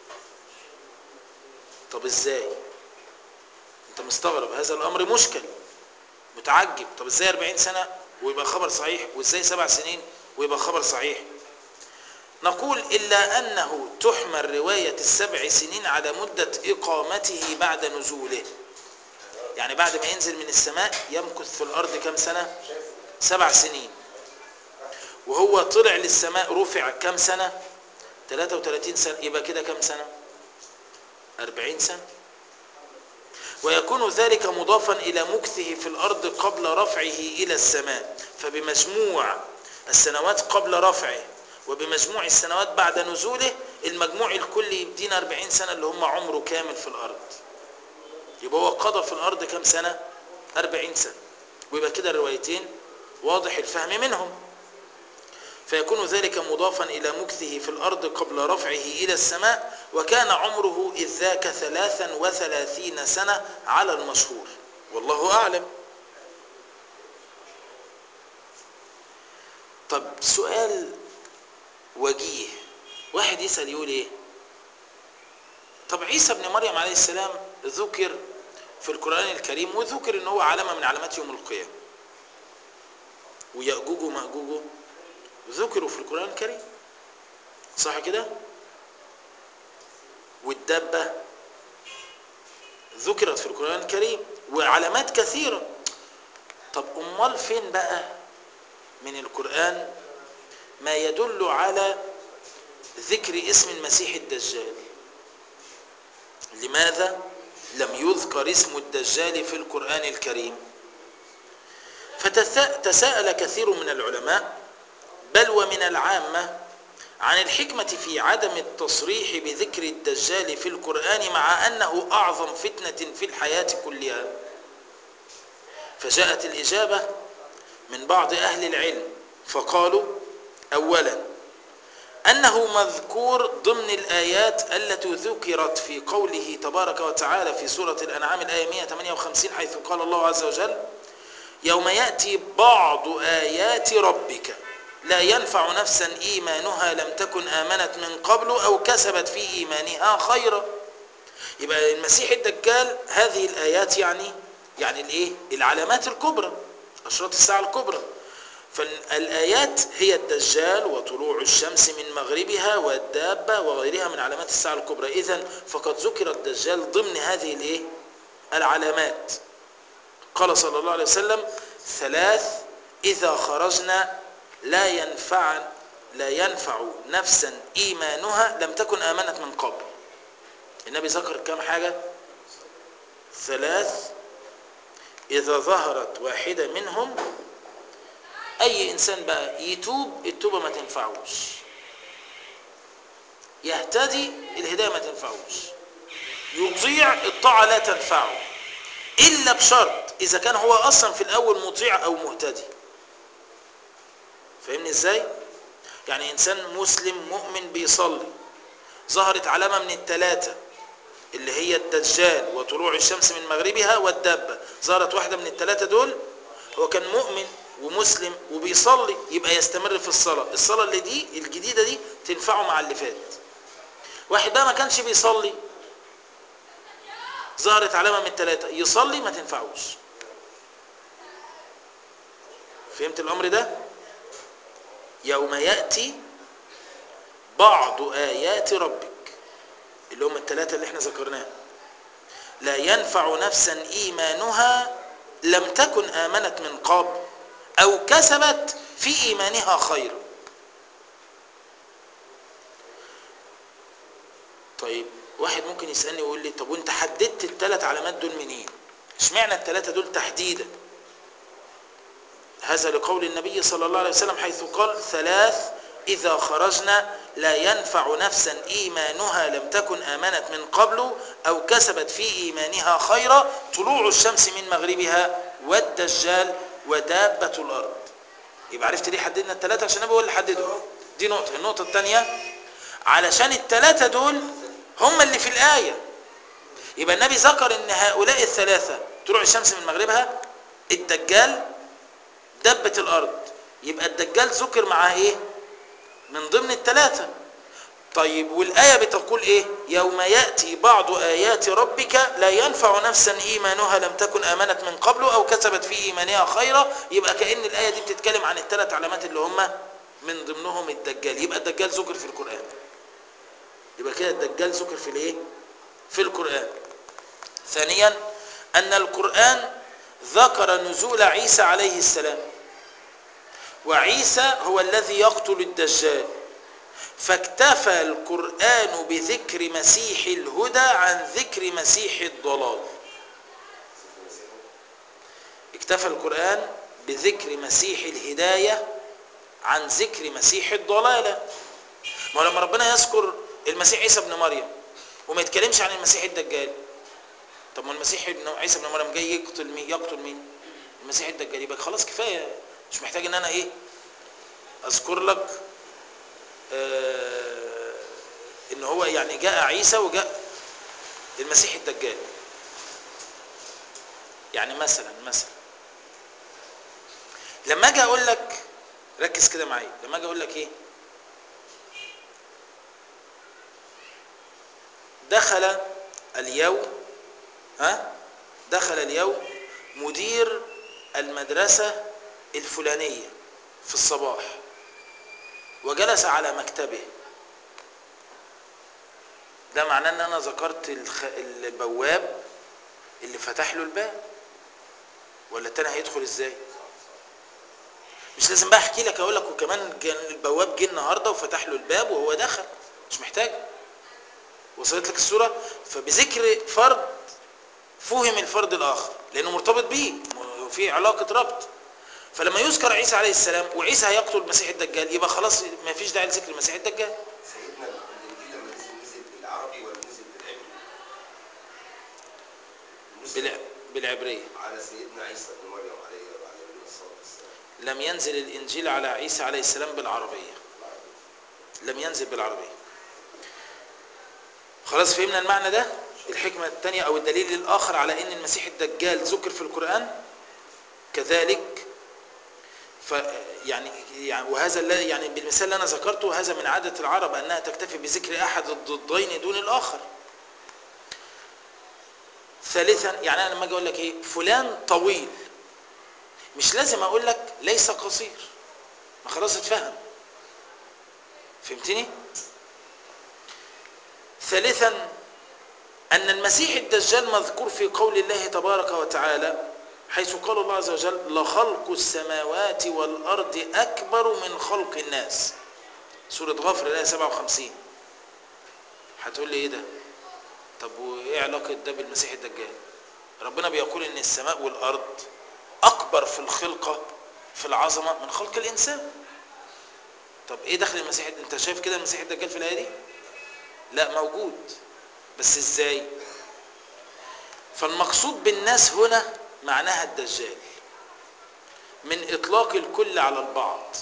طب ازاي انت مستغرب هذا الامر مشكل متعجب طب ازاي 40 سنة ويبقى خبر صحيح وازاي سبع سنين ويبقى خبر صحيح نقول إلا أنه تحمل رواية السبع سنين على مدة إقامته بعد نزوله يعني بعد ما ينزل من السماء يمكث في الأرض كم سنة سبع سنين وهو طلع للسماء رفع كم سنة 33 سنة يبقى كده كم سنة 40 سنة ويكون ذلك مضافا إلى مكثه في الأرض قبل رفعه إلى السماء فبمجموع السنوات قبل رفعه وبمجموع السنوات بعد نزوله المجموع الكلي يدينا 40 سنة اللي هم عمره كامل في الأرض يبقى هو قضى في الأرض كم سنة 40 سنة ويبقى كده الروايتين واضح الفهم منهم فيكون ذلك مضافا إلى مكثه في الأرض قبل رفعه إلى السماء وكان عمره إذ ذاك ثلاثا وثلاثين سنة على المشهور والله أعلم طب سؤال وجيه واحد يسأل يقول ايه طب عيسى ابن مريم عليه السلام ذكر في القرآن الكريم وذكر ان هو علامة من علامات يوم القيامة ويأجوج ومأجوج ذكروا في القرآن الكريم صح كده والدابة ذكرت في القرآن الكريم وعلامات كثيرة طب أمال فين بقى من القرآن ما يدل على ذكر اسم المسيح الدجال لماذا لم يذكر اسم الدجال في القرآن الكريم فتساءل كثير من العلماء بل ومن العامة عن الحكمة في عدم التصريح بذكر الدجال في القرآن مع أنه أعظم فتنة في الحياة كلها فجاءت الإجابة من بعض أهل العلم فقالوا أولا أنه مذكور ضمن الآيات التي ذكرت في قوله تبارك وتعالى في سورة الأنعام الآية 158 حيث قال الله عز وجل يوم يأتي بعض آيات ربك لا ينفع نفسا إيمانها لم تكن آمنت من قبل أو كسبت في إيمانها خيرا يبقى المسيح الدجال هذه الآيات يعني يعني الإيه؟ العلامات الكبرى أشراط الساعة الكبرى فالآيات هي الدجال وطلوع الشمس من مغربها والدابة وغيرها من علامات الساعة الكبرى إذن فقد ذكر الدجال ضمن هذه الإيه؟ العلامات قال صلى الله عليه وسلم ثلاث إذا خرجنا لا ينفع لا ينفع نفسا إيمانها لم تكن آمنت من قبل النبي ذكر كم حاجة ثلاث إذا ظهرت واحدة منهم أي إنسان بقى يتوب التوبة ما تنفعوش يهتدي الهداية ما تنفعوش يطيع الطاعة لا تنفعه إلا بشرط إذا كان هو أصلا في الأول مطيع أو مهتدي فاهمني إزاي؟ يعني إنسان مسلم مؤمن بيصلي ظهرت علامة من الثلاثة اللي هي الدجال وطلوع الشمس من مغربها والدابة ظهرت واحدة من الثلاثة دول هو كان مؤمن ومسلم وبيصلي يبقى يستمر في الصلاة الصلاة اللي دي الجديدة دي تنفعه مع اللي فات واحد بقى ما كانش بيصلي ظهرت علامة من الثلاثة يصلي ما تنفعوش فهمت الأمر ده يوم يأتي بعض آيات ربك اللي هم الثلاثة اللي احنا ذكرناها لا ينفع نفسا إيمانها لم تكن آمنت من قبل أو كسبت في إيمانها خيرا طيب واحد ممكن يسألني ويقول لي طب وانت حددت الثلاث علامات دول منين اشمعنى الثلاثة دول تحديدا هذا لقول النبي صلى الله عليه وسلم حيث قال ثلاث إذا خرجنا لا ينفع نفسا إيمانها لم تكن آمنت من قبل أو كسبت في إيمانها خيرا طلوع الشمس من مغربها والدجال ودابة الأرض يبقى عرفت ليه حددنا الثلاثة عشان أنا بقول اللي حددهم دي نقطة النقطة الثانية علشان الثلاثة دول هم اللي في الآية يبقى النبي ذكر ان هؤلاء الثلاثة طلوع الشمس من مغربها الدجال دبة الأرض يبقى الدجال ذكر معاه ايه من ضمن الثلاثة طيب والآية بتقول ايه يوم يأتي بعض آيات ربك لا ينفع نفسا إيمانها لم تكن آمنت من قبل أو كسبت في إيمانها خيرا يبقى كأن الآية دي بتتكلم عن الثلاث علامات اللي هم من ضمنهم الدجال يبقى الدجال ذكر في القرآن يبقى كده الدجال ذكر في الايه في القرآن ثانيا أن القرآن ذكر نزول عيسى عليه السلام وعيسى هو الذي يقتل الدجال فاكتفى القرآن بذكر مسيح الهدى عن ذكر مسيح الضلال اكتفى القرآن بذكر مسيح الهداية عن ذكر مسيح الضلالة ما لما ربنا يذكر المسيح عيسى ابن مريم وما يتكلمش عن المسيح الدجال طب ما المسيح ابن عيسى ابن مريم جاي يقتل مين يقتل مين المسيح الدجال يبقى خلاص كفايه مش محتاج ان انا ايه اذكر لك آه ان هو يعني جاء عيسى وجاء المسيح الدجال يعني مثلا مثلا لما اجي اقول لك ركز كده معايا لما اجي اقول لك ايه دخل اليوم ها دخل اليوم مدير المدرسة الفلانية في الصباح وجلس على مكتبه ده معناه ان انا ذكرت الخ... البواب اللي فتح له الباب ولا التاني هيدخل ازاي مش لازم بقى احكي لك اقول لك وكمان كان البواب جه النهارده وفتح له الباب وهو دخل مش محتاج وصلت لك الصوره فبذكر فرد فهم الفرد الاخر لانه مرتبط بيه في علاقه ربط فلما يذكر عيسى عليه السلام وعيسى هيقتل المسيح الدجال يبقى خلاص ما فيش داعي لذكر المسيح الدجال سيدنا الانجيل لما نزل نزل بالعربي ولا نزل بالعبري؟ نزل بالع... بالعبريه على سيدنا عيسى بن مريم عليه وعلى نبينا الصلاه والسلام لم ينزل الانجيل على عيسى عليه السلام بالعربيه لم ينزل بالعربيه خلاص فهمنا المعنى ده الحكمه الثانيه او الدليل الاخر على ان المسيح الدجال ذكر في القران كذلك ف يعني يعني وهذا الذي يعني بالمثال اللي انا ذكرته هذا من عاده العرب انها تكتفي بذكر احد الضدين دون الاخر ثالثا يعني انا لما اجي اقول لك ايه فلان طويل مش لازم اقول لك ليس قصير ما خلاص اتفهم فهمتني ثالثا ان المسيح الدجال مذكور في قول الله تبارك وتعالى حيث قال الله عز وجل لخلق السماوات والارض اكبر من خلق الناس سوره غافر الايه 57 هتقول لي ايه ده طب وايه علاقه ده بالمسيح الدجال ربنا بيقول ان السماء والارض اكبر في الخلقه في العظمه من خلق الانسان طب ايه دخل المسيح انت شايف كده المسيح الدجال في الايه دي لا موجود بس ازاي فالمقصود بالناس هنا معناها الدجال من اطلاق الكل على البعض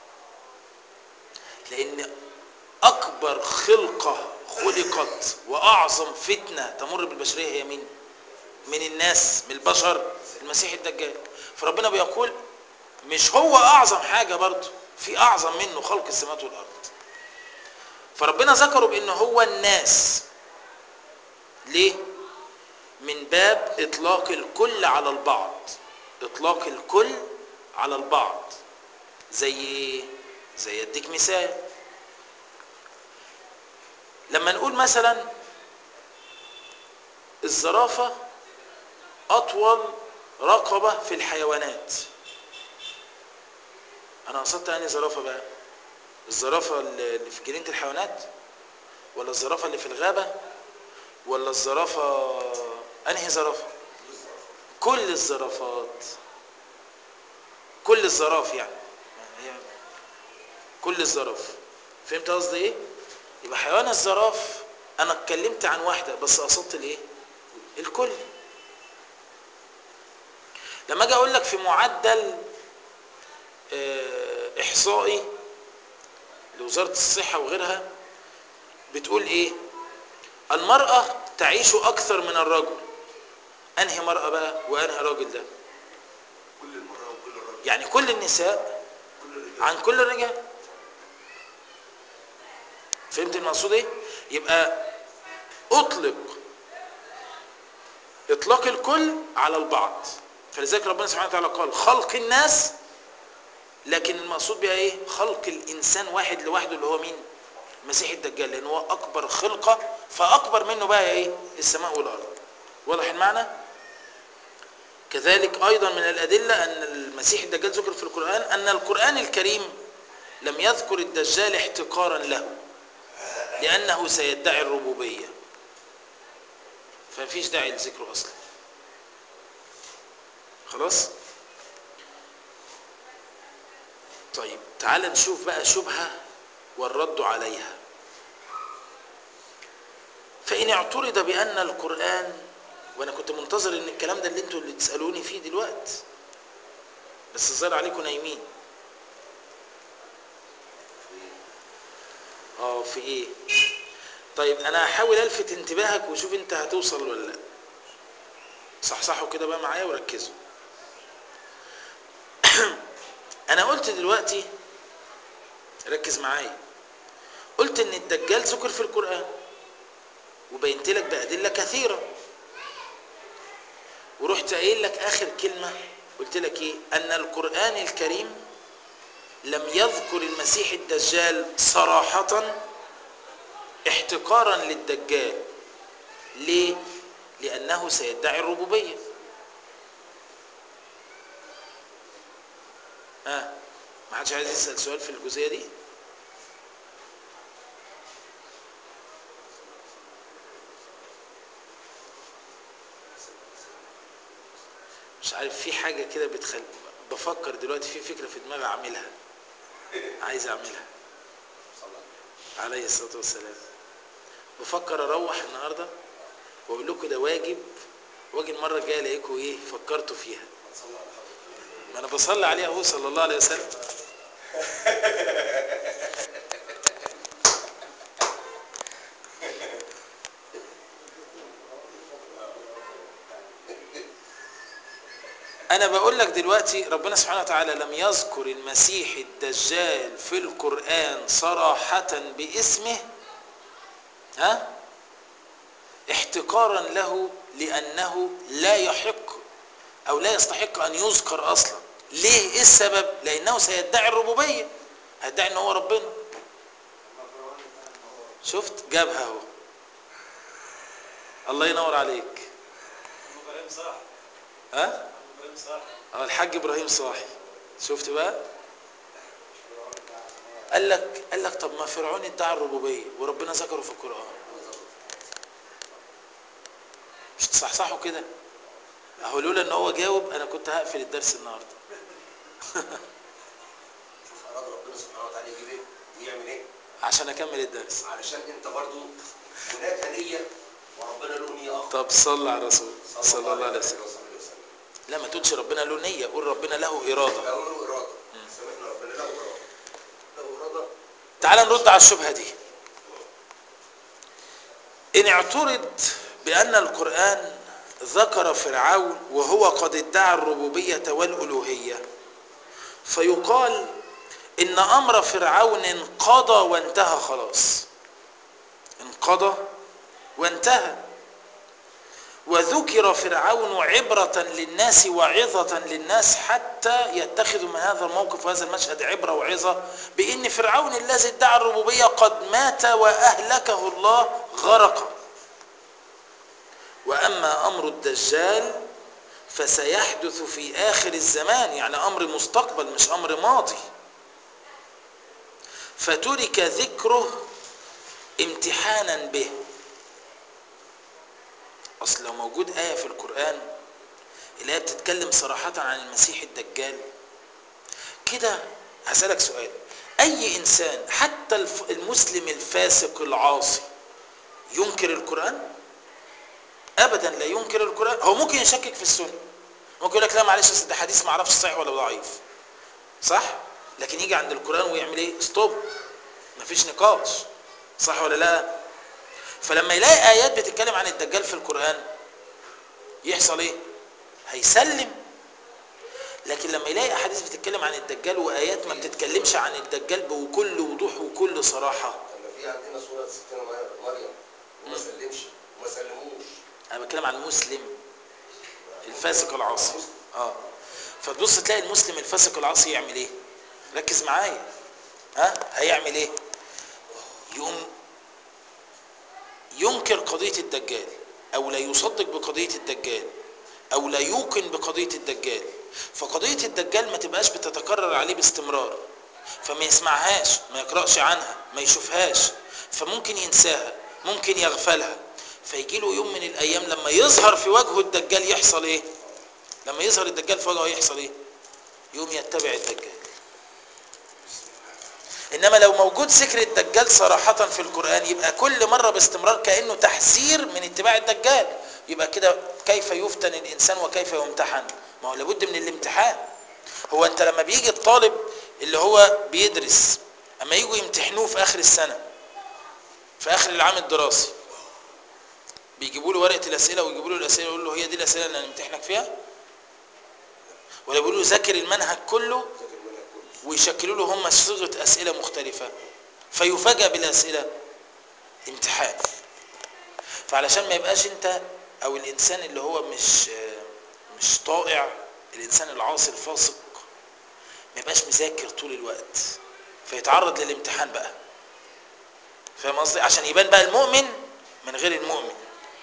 لان اكبر خلقه خلقت واعظم فتنه تمر بالبشريه هي مين من الناس من البشر المسيح الدجال فربنا بيقول مش هو اعظم حاجه برضه في اعظم منه خلق السماوات والارض فربنا ذكره بان هو الناس ليه من باب اطلاق الكل على البعض اطلاق الكل على البعض زي ايه زي اديك مثال لما نقول مثلا الزرافه اطول رقبه في الحيوانات انا قصدت انهي زرافه بقى الزرافه اللي في جنينه الحيوانات ولا الزرافه اللي في الغابه ولا الزرافه انهي زرافه كل الزرافات كل الزراف يعني هي كل الزراف فهمت قصدي ايه يبقى حيوان الزراف انا اتكلمت عن واحده بس قصدت الايه الكل لما اجي اقول لك في معدل اه احصائي لوزاره الصحه وغيرها بتقول ايه المراه تعيش اكثر من الرجل انهي مراه بقى وانهي راجل ده كل المراه وكل الرجل يعني كل النساء كل الرجال عن كل الرجال فهمت المقصود ايه يبقى اطلق اطلاق الكل على البعض فلذلك ربنا سبحانه وتعالى قال خلق الناس لكن المقصود بها ايه خلق الانسان واحد لوحده اللي هو مين المسيح الدجال لان هو اكبر خلقه فاكبر منه بقى ايه السماء والارض واضح المعنى كذلك ايضا من الادله ان المسيح الدجال ذكر في القران ان القران الكريم لم يذكر الدجال احتقارا له لانه سيدعي الربوبيه فمفيش داعي لذكره اصلا خلاص طيب تعال نشوف بقى شبهه والرد عليها فإن اعترض بأن القرآن وأنا كنت منتظر إن الكلام ده اللي أنتوا اللي تسألوني فيه دلوقتي بس الظاهر عليكم نايمين اه في ايه طيب انا هحاول الفت انتباهك وشوف انت هتوصل ولا لا صحصحوا كده بقى معايا وركزوا انا قلت دلوقتي ركز معايا قلت ان الدجال ذكر في القرآن وبينت لك بأدلة كثيرة ورحت قايل لك آخر كلمة قلت لك إيه أن القرآن الكريم لم يذكر المسيح الدجال صراحة احتقارا للدجال ليه؟ لأنه سيدعي الربوبية ها ما حدش عايز يسأل سؤال في الجزئية دي مش عارف في حاجة كده بتخل بفكر دلوقتي في فكرة في دماغي أعملها عايز أعملها صلى عليه الصلاة والسلام بفكر أروح النهاردة وأقول لكم ده واجب واجي المرة الجاية ألاقيكم إيه فكرتوا فيها صلى على حضرتك ما أنا بصلي عليه أهو صلى الله عليه وسلم أنا بقول لك دلوقتي ربنا سبحانه وتعالى لم يذكر المسيح الدجال في القرآن صراحة باسمه ها احتقارا له لأنه لا يحق أو لا يستحق أن يذكر أصلا ليه إيه السبب لأنه سيدعي الربوبية هيدعي أنه هو ربنا شفت جابها هو الله ينور عليك ابراهيم صح ها ابراهيم صح اه الحاج ابراهيم صاحي شفت بقى قال لك قال لك طب ما فرعون ادعى الربوبيه وربنا ذكره في القران مش تصحصحوا كده اهو لولا ان هو جاوب انا كنت هقفل الدرس النهارده شوف اراد ربنا سبحانه وتعالى يجيب ايه ويعمل ايه عشان اكمل الدرس علشان انت برضو هناك نيه وربنا له نيه اخرى طب صلى على الرسول صلى الله عليه وسلم وسلم لا ما تقولش ربنا له نيه قول ربنا له اراده له له اراده سمعنا ربنا له اراده له اراده تعال نرد على الشبهه دي ان اعترض بان القران ذكر فرعون وهو قد ادعى الربوبيه والالوهيه فيقال ان امر فرعون انقضى وانتهى خلاص انقضى وانتهى وذكر فرعون عبرة للناس وعظة للناس حتى يتخذوا من هذا الموقف وهذا المشهد عبرة وعظة بأن فرعون الذي ادعى الربوبية قد مات وأهلكه الله غرقا وأما أمر الدجال فسيحدث في آخر الزمان يعني أمر مستقبل مش أمر ماضي فترك ذكره امتحانا به اصل لو موجود آية في القرآن الآية بتتكلم صراحة عن المسيح الدجال كده هسألك سؤال أي إنسان حتى الف- المسلم الفاسق العاصي ينكر القرآن أبدا لا ينكر القرآن هو ممكن يشكك في السنة ممكن يقول لك لا معلش أصل ده حديث ما اعرفش صحيح ولا ضعيف صح لكن يجي عند القرآن ويعمل ايه ستوب مفيش نقاش صح ولا لا فلما يلاقي آيات بتتكلم عن الدجال في القرآن يحصل ايه هيسلم لكن لما يلاقي أحاديث بتتكلم عن الدجال وآيات ما بتتكلمش عن الدجال بكل وضوح وكل صراحة لما في عندنا سوره ستنا مريم وما سلمش وما سلموش أنا بتكلم عن المسلم الفاسق العاصي اه فتبص تلاقي المسلم الفاسق العاصي يعمل ايه ركز معايا ها هيعمل ايه يقوم ينكر قضية الدجال او لا يصدق بقضية الدجال او لا يوقن بقضية الدجال فقضية الدجال ما تبقاش بتتكرر عليه باستمرار فما يسمعهاش ما يقرأش عنها ما يشوفهاش فممكن ينساها ممكن يغفلها فيجي له يوم من الايام لما يظهر في وجهه الدجال يحصل ايه لما يظهر الدجال في وجهه يحصل ايه يوم يتبع الدجال انما لو موجود ذكر الدجال صراحة في القرآن يبقى كل مرة باستمرار كأنه تحذير من اتباع الدجال يبقى كده كيف يفتن الانسان وكيف يمتحن ما هو لابد من الامتحان هو انت لما بيجي الطالب اللي هو بيدرس اما يجوا يمتحنوه في اخر السنة في اخر العام الدراسي بيجيبوا له ورقة الاسئلة ويجيبوا له الاسئلة ويقول له هي دي الاسئلة اللي هنمتحنك فيها ولا بيقولوا له ذاكر المنهج كله ذاكر منها كله ويشكلوا له هم صيغه اسئله مختلفه فيفاجأ بالاسئله امتحان فعلشان ما يبقاش انت او الانسان اللي هو مش مش طائع الانسان العاصي الفاسق ما يبقاش مذاكر طول الوقت فيتعرض للامتحان بقى فاهم قصدي عشان يبان بقى المؤمن من غير المؤمن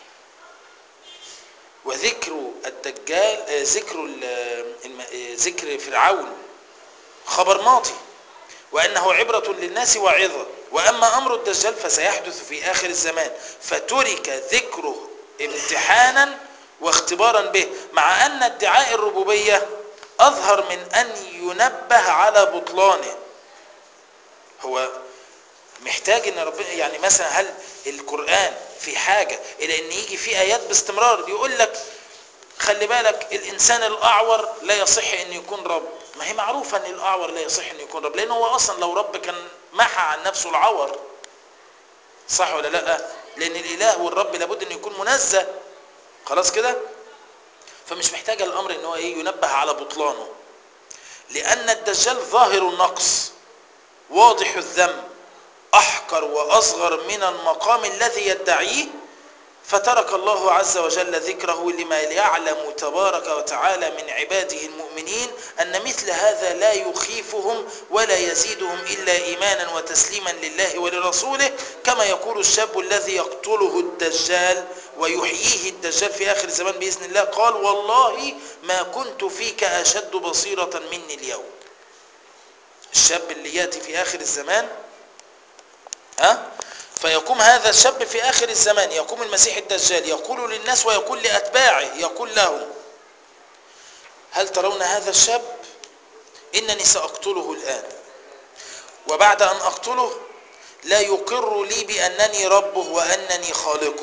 وذكر الدجال آه، ذكر ال- الم- آه، ذكر فرعون خبر ماضي وأنه عبرة للناس وعظة وأما أمر الدجال فسيحدث في آخر الزمان فترك ذكره امتحانا واختبارا به مع أن ادعاء الربوبية أظهر من أن ينبه على بطلانه هو محتاج ان ربنا يعني مثلا هل القرآن في حاجة الى ان يجي في ايات باستمرار يقول لك خلي بالك الانسان الاعور لا يصح ان يكون رب ما هي معروفة ان الاعور لا يصح ان يكون رب لان هو اصلا لو رب كان محى عن نفسه العور صح ولا لا لان الاله والرب لابد ان يكون منزه خلاص كده فمش محتاج الامر ان هو ايه ينبه على بطلانه لان الدجال ظاهر النقص واضح الذنب احقر واصغر من المقام الذي يدعيه فترك الله عز وجل ذكره لما يعلم تبارك وتعالى من عباده المؤمنين أن مثل هذا لا يخيفهم ولا يزيدهم إلا إيمانا وتسليما لله ولرسوله كما يقول الشاب الذي يقتله الدجال ويحييه الدجال في آخر الزمان بإذن الله قال والله ما كنت فيك أشد بصيرة مني اليوم الشاب اللي يأتي في آخر الزمان ها فيقوم هذا الشاب في آخر الزمان يقوم المسيح الدجال يقول للناس ويقول لأتباعه يقول لهم هل ترون هذا الشاب إنني سأقتله الآن وبعد أن أقتله لا يقر لي بأنني ربه وأنني خالقه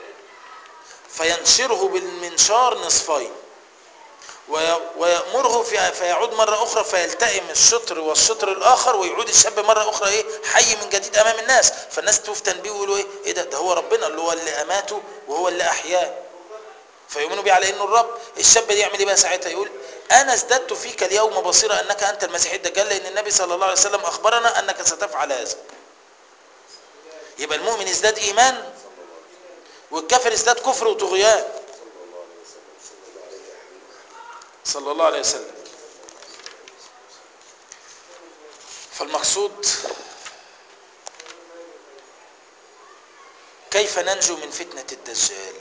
فينشره بالمنشار نصفين وي- ويأمره في فيعود مرة أخرى فيلتئم الشطر والشطر الآخر ويعود الشاب مرة أخرى إيه حي من جديد أمام الناس فالناس تفتن بيه ويقولوا إيه إيه ده ده هو ربنا اللي هو اللي أماته وهو اللي أحياه فيؤمنوا بيه على إنه الرب الشاب ده يعمل إيه بقى ساعتها يقول أنا ازددت فيك اليوم بصيرة أنك أنت المسيح الدجال لأن النبي صلى الله عليه وسلم أخبرنا أنك ستفعل هذا يبقى المؤمن ازداد إيمان والكافر ازداد كفر وطغيان صلى الله عليه وسلم فالمقصود كيف ننجو من فتنة الدجال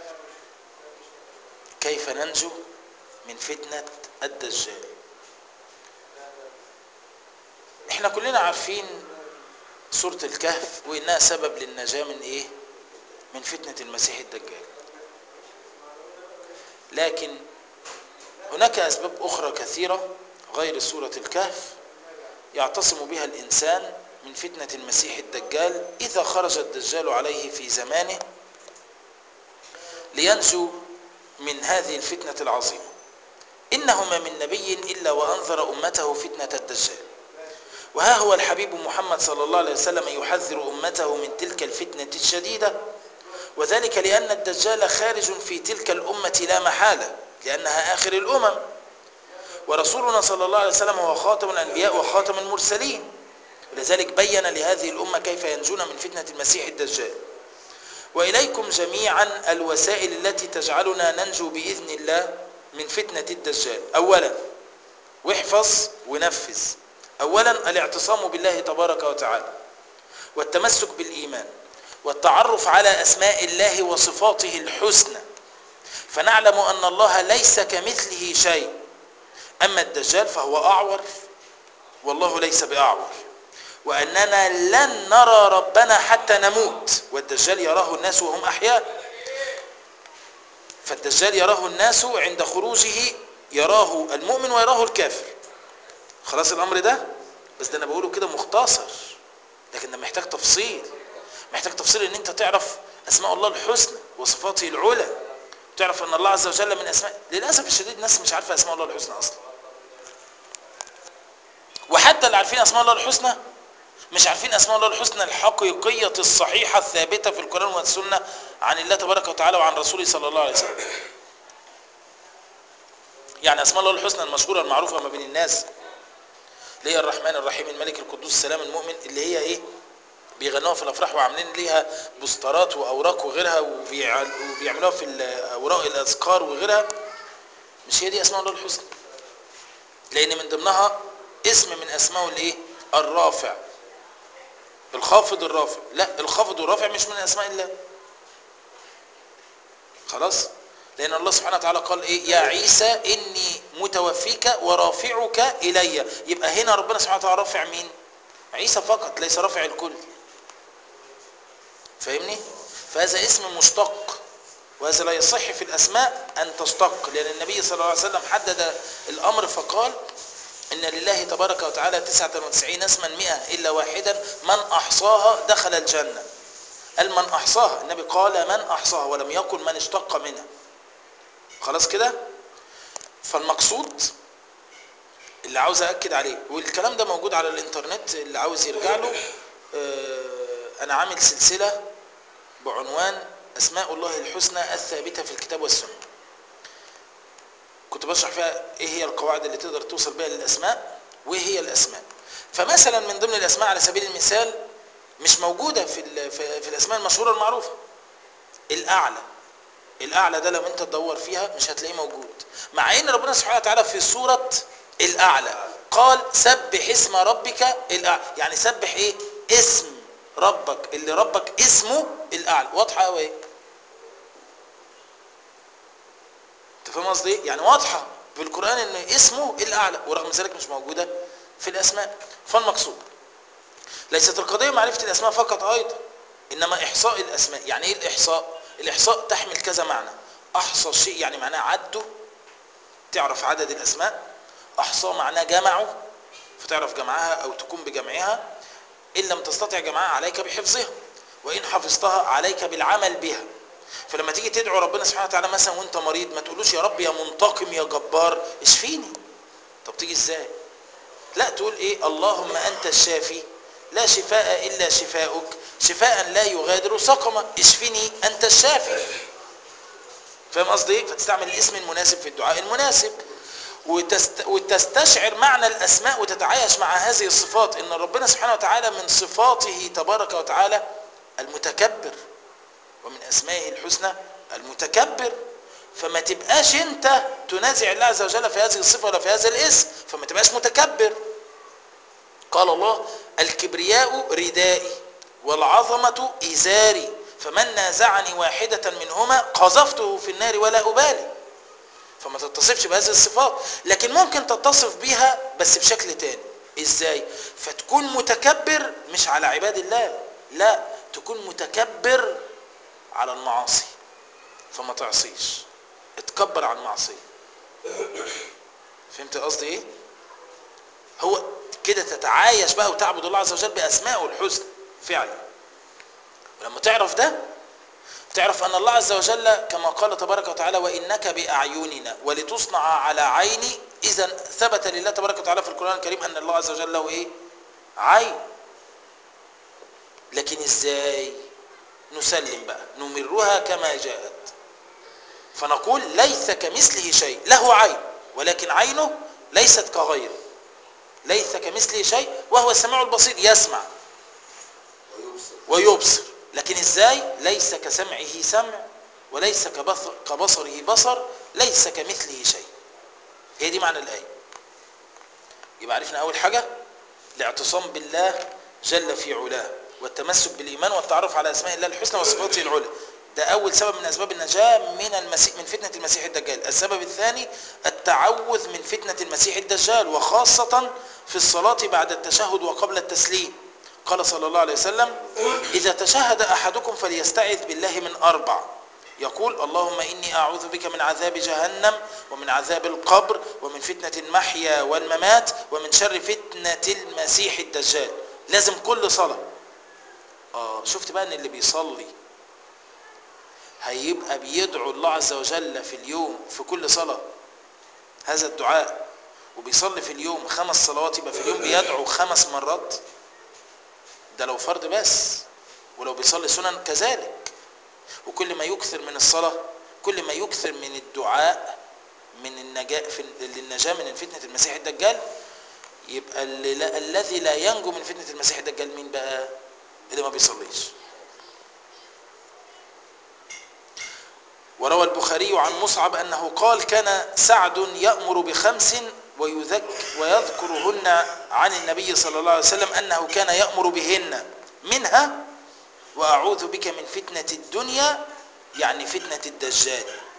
كيف ننجو من فتنة الدجال احنا كلنا عارفين سورة الكهف وانها سبب للنجاة من ايه من فتنة المسيح الدجال لكن هناك أسباب أخرى كثيرة غير سورة الكهف يعتصم بها الإنسان من فتنة المسيح الدجال إذا خرج الدجال عليه في زمانه لينجو من هذه الفتنة العظيمة إنه ما من نبي إلا وأنذر أمته فتنة الدجال وها هو الحبيب محمد صلى الله عليه وسلم يحذر أمته من تلك الفتنة الشديدة وذلك لأن الدجال خارج في تلك الأمة لا محالة لأنها آخر الأمم ورسولنا صلى الله عليه وسلم هو خاتم الأنبياء وخاتم المرسلين ولذلك بين لهذه الأمة كيف ينجون من فتنة المسيح الدجال وإليكم جميعا الوسائل التي تجعلنا ننجو بإذن الله من فتنة الدجال أولا واحفظ ونفذ أولا الاعتصام بالله تبارك وتعالى والتمسك بالإيمان والتعرف على أسماء الله وصفاته الحسنى فنعلم أن الله ليس كمثله شيء أما الدجال فهو أعور والله ليس بأعور وأننا لن نرى ربنا حتى نموت والدجال يراه الناس وهم أحياء فالدجال يراه الناس عند خروجه يراه المؤمن ويراه الكافر خلاص الأمر ده بس ده أنا بقوله كده مختصر لكن ده محتاج تفصيل محتاج تفصيل ان انت تعرف اسماء الله الحسنى وصفاته العلى تعرف ان الله عز وجل من اسماء للاسف الشديد الناس مش عارفه اسماء الله الحسنى اصلا وحتى اللي عارفين اسماء الله الحسنى مش عارفين اسماء الله الحسنى الحقيقيه الصحيحه الثابته في القران والسنه عن الله تبارك وتعالى وعن رسوله صلى الله عليه وسلم يعني اسماء الله الحسنى المشهوره المعروفه ما بين الناس اللي هي الرحمن الرحيم الملك القدوس السلام المؤمن اللي هي ايه بيغنوها في الافراح وعاملين ليها بوسترات واوراق وغيرها وبيع- وبيعملوها في ال- اوراق الاذكار وغيرها مش هي دي اسماء الله الحسنى لان من ضمنها اسم من اسمائه الايه الرافع الخافض الرافع لا الخافض والرافع مش من اسماء الله خلاص لان الله سبحانه وتعالى قال ايه يا عيسى اني متوفيك ورافعك الي يبقى هنا ربنا سبحانه وتعالى رافع مين عيسى فقط ليس رافع الكل فاهمني فهذا اسم مشتق وهذا لا يصح في الاسماء ان تشتق لان النبي صلى الله عليه وسلم حدد الامر فقال ان لله تبارك وتعالى 99 اسما 100 الا واحدا من احصاها دخل الجنه قال من احصاها النبي قال من احصاها ولم يقل من اشتق منها خلاص كده فالمقصود اللي عاوز اكد عليه والكلام ده موجود على الانترنت اللي عاوز يرجع له آه، انا عامل سلسله بعنوان اسماء الله الحسنى الثابته في الكتاب والسنه كنت بشرح فيها ايه هي القواعد اللي تقدر توصل بها للاسماء وايه هي الاسماء فمثلا من ضمن الاسماء على سبيل المثال مش موجوده في ال- في في الاسماء المشهوره المعروفه الاعلى الاعلى ده لما انت تدور فيها مش هتلاقيه موجود مع ان ربنا سبحانه وتعالى في سوره الاعلى قال سبح اسم ربك الاعلى يعني سبح ايه اسم ربك اللي ربك اسمه الاعلى واضحه قوي ايه انت فاهم قصدي ايه يعني واضحه في القران ان اسمه الاعلى ورغم ذلك مش موجوده في الاسماء فالمقصود ليست القضيه معرفه الاسماء فقط ايضا انما احصاء الاسماء يعني ايه الاحصاء الاحصاء تحمل كذا معنى احصى الشيء يعني معناه عده تعرف عدد الاسماء احصى معناه جمعه فتعرف جمعها او تكون بجمعها ان لم تستطع جمعها عليك بحفظها وان حفظتها عليك بالعمل بها فلما تيجي تدعو ربنا سبحانه وتعالى مثلا وانت مريض ما تقولوش يا رب يا منتقم يا جبار اشفيني طب تيجي ازاي لا تقول ايه اللهم انت الشافي لا شفاء الا شفاؤك شفاء لا يغادر سقما اشفني انت الشافي فاهم قصدي ايه فتستعمل الاسم المناسب في الدعاء المناسب وتست... وتستشعر معنى الاسماء وتتعايش مع هذه الصفات ان ربنا سبحانه وتعالى من صفاته تبارك وتعالى المتكبر ومن اسمائه الحسنى المتكبر فما تبقاش انت تنازع الله عز وجل في هذه الصفه ولا في هذا الاسم فما تبقاش متكبر قال الله الكبرياء ردائي والعظمه ازاري فمن نازعني واحده منهما قذفته في النار ولا ابالي فما تتصفش بهذه الصفات لكن ممكن تتصف بها بس بشكل تاني ازاي فتكون متكبر مش على عباد الله لا تكون متكبر على المعاصي فما تعصيش اتكبر عن معصيه فهمت قصدي ايه هو كده تتعايش بقى وتعبد الله عز وجل باسمائه الحسنى فعلا ولما تعرف ده تعرف أن الله عز وجل كما قال تبارك وتعالى وإنك بأعيننا ولتصنع على عيني إذا ثبت لله تبارك وتعالى في القرآن الكريم أن الله عز وجل له إيه عين لكن إزاي نسلم بقى نمرها كما جاءت فنقول ليس كمثله شيء له عين ولكن عينه ليست كغيره ليس كمثله شيء وهو السميع البصير يسمع ويبصر ويبصر لكن ازاي ليس كسمعه سمع وليس كبصر كبصره بصر ليس كمثله شيء هي دي معنى الآية يبقى عرفنا أول حاجة الاعتصام بالله جل في علاه والتمسك بالإيمان والتعرف على أسماء الله الحسنى وصفاته العلى ده أول سبب من أسباب النجاة من المسيح من فتنة المسيح الدجال السبب الثاني التعوذ من فتنة المسيح الدجال وخاصة في الصلاة بعد التشهد وقبل التسليم قال صلى الله عليه وسلم إذا تشهد أحدكم فليستعذ بالله من أربع يقول اللهم إني أعوذ بك من عذاب جهنم ومن عذاب القبر ومن فتنة المحيا والممات ومن شر فتنة المسيح الدجال لازم كل صلاة آه شفت بقى أن اللي بيصلي هيبقى بيدعو الله عز وجل في اليوم في كل صلاة هذا الدعاء وبيصلي في اليوم خمس صلوات يبقى في اليوم بيدعو خمس مرات ده لو فرض بس ولو بيصلي سنن كذلك وكل ما يكثر من الصلاة كل ما يكثر من الدعاء من النجاة في للنجاة من فتنة المسيح الدجال يبقى اللي لا الذي لا ينجو من فتنة المسيح الدجال مين بقى اللي ما بيصليش وروى البخاري عن مصعب أنه قال كان سعد يأمر بخمس ويذك ويذكرهن عن النبي صلى الله عليه وسلم أنه كان يأمر بهن منها وأعوذ بك من فتنة الدنيا يعني فتنة الدجال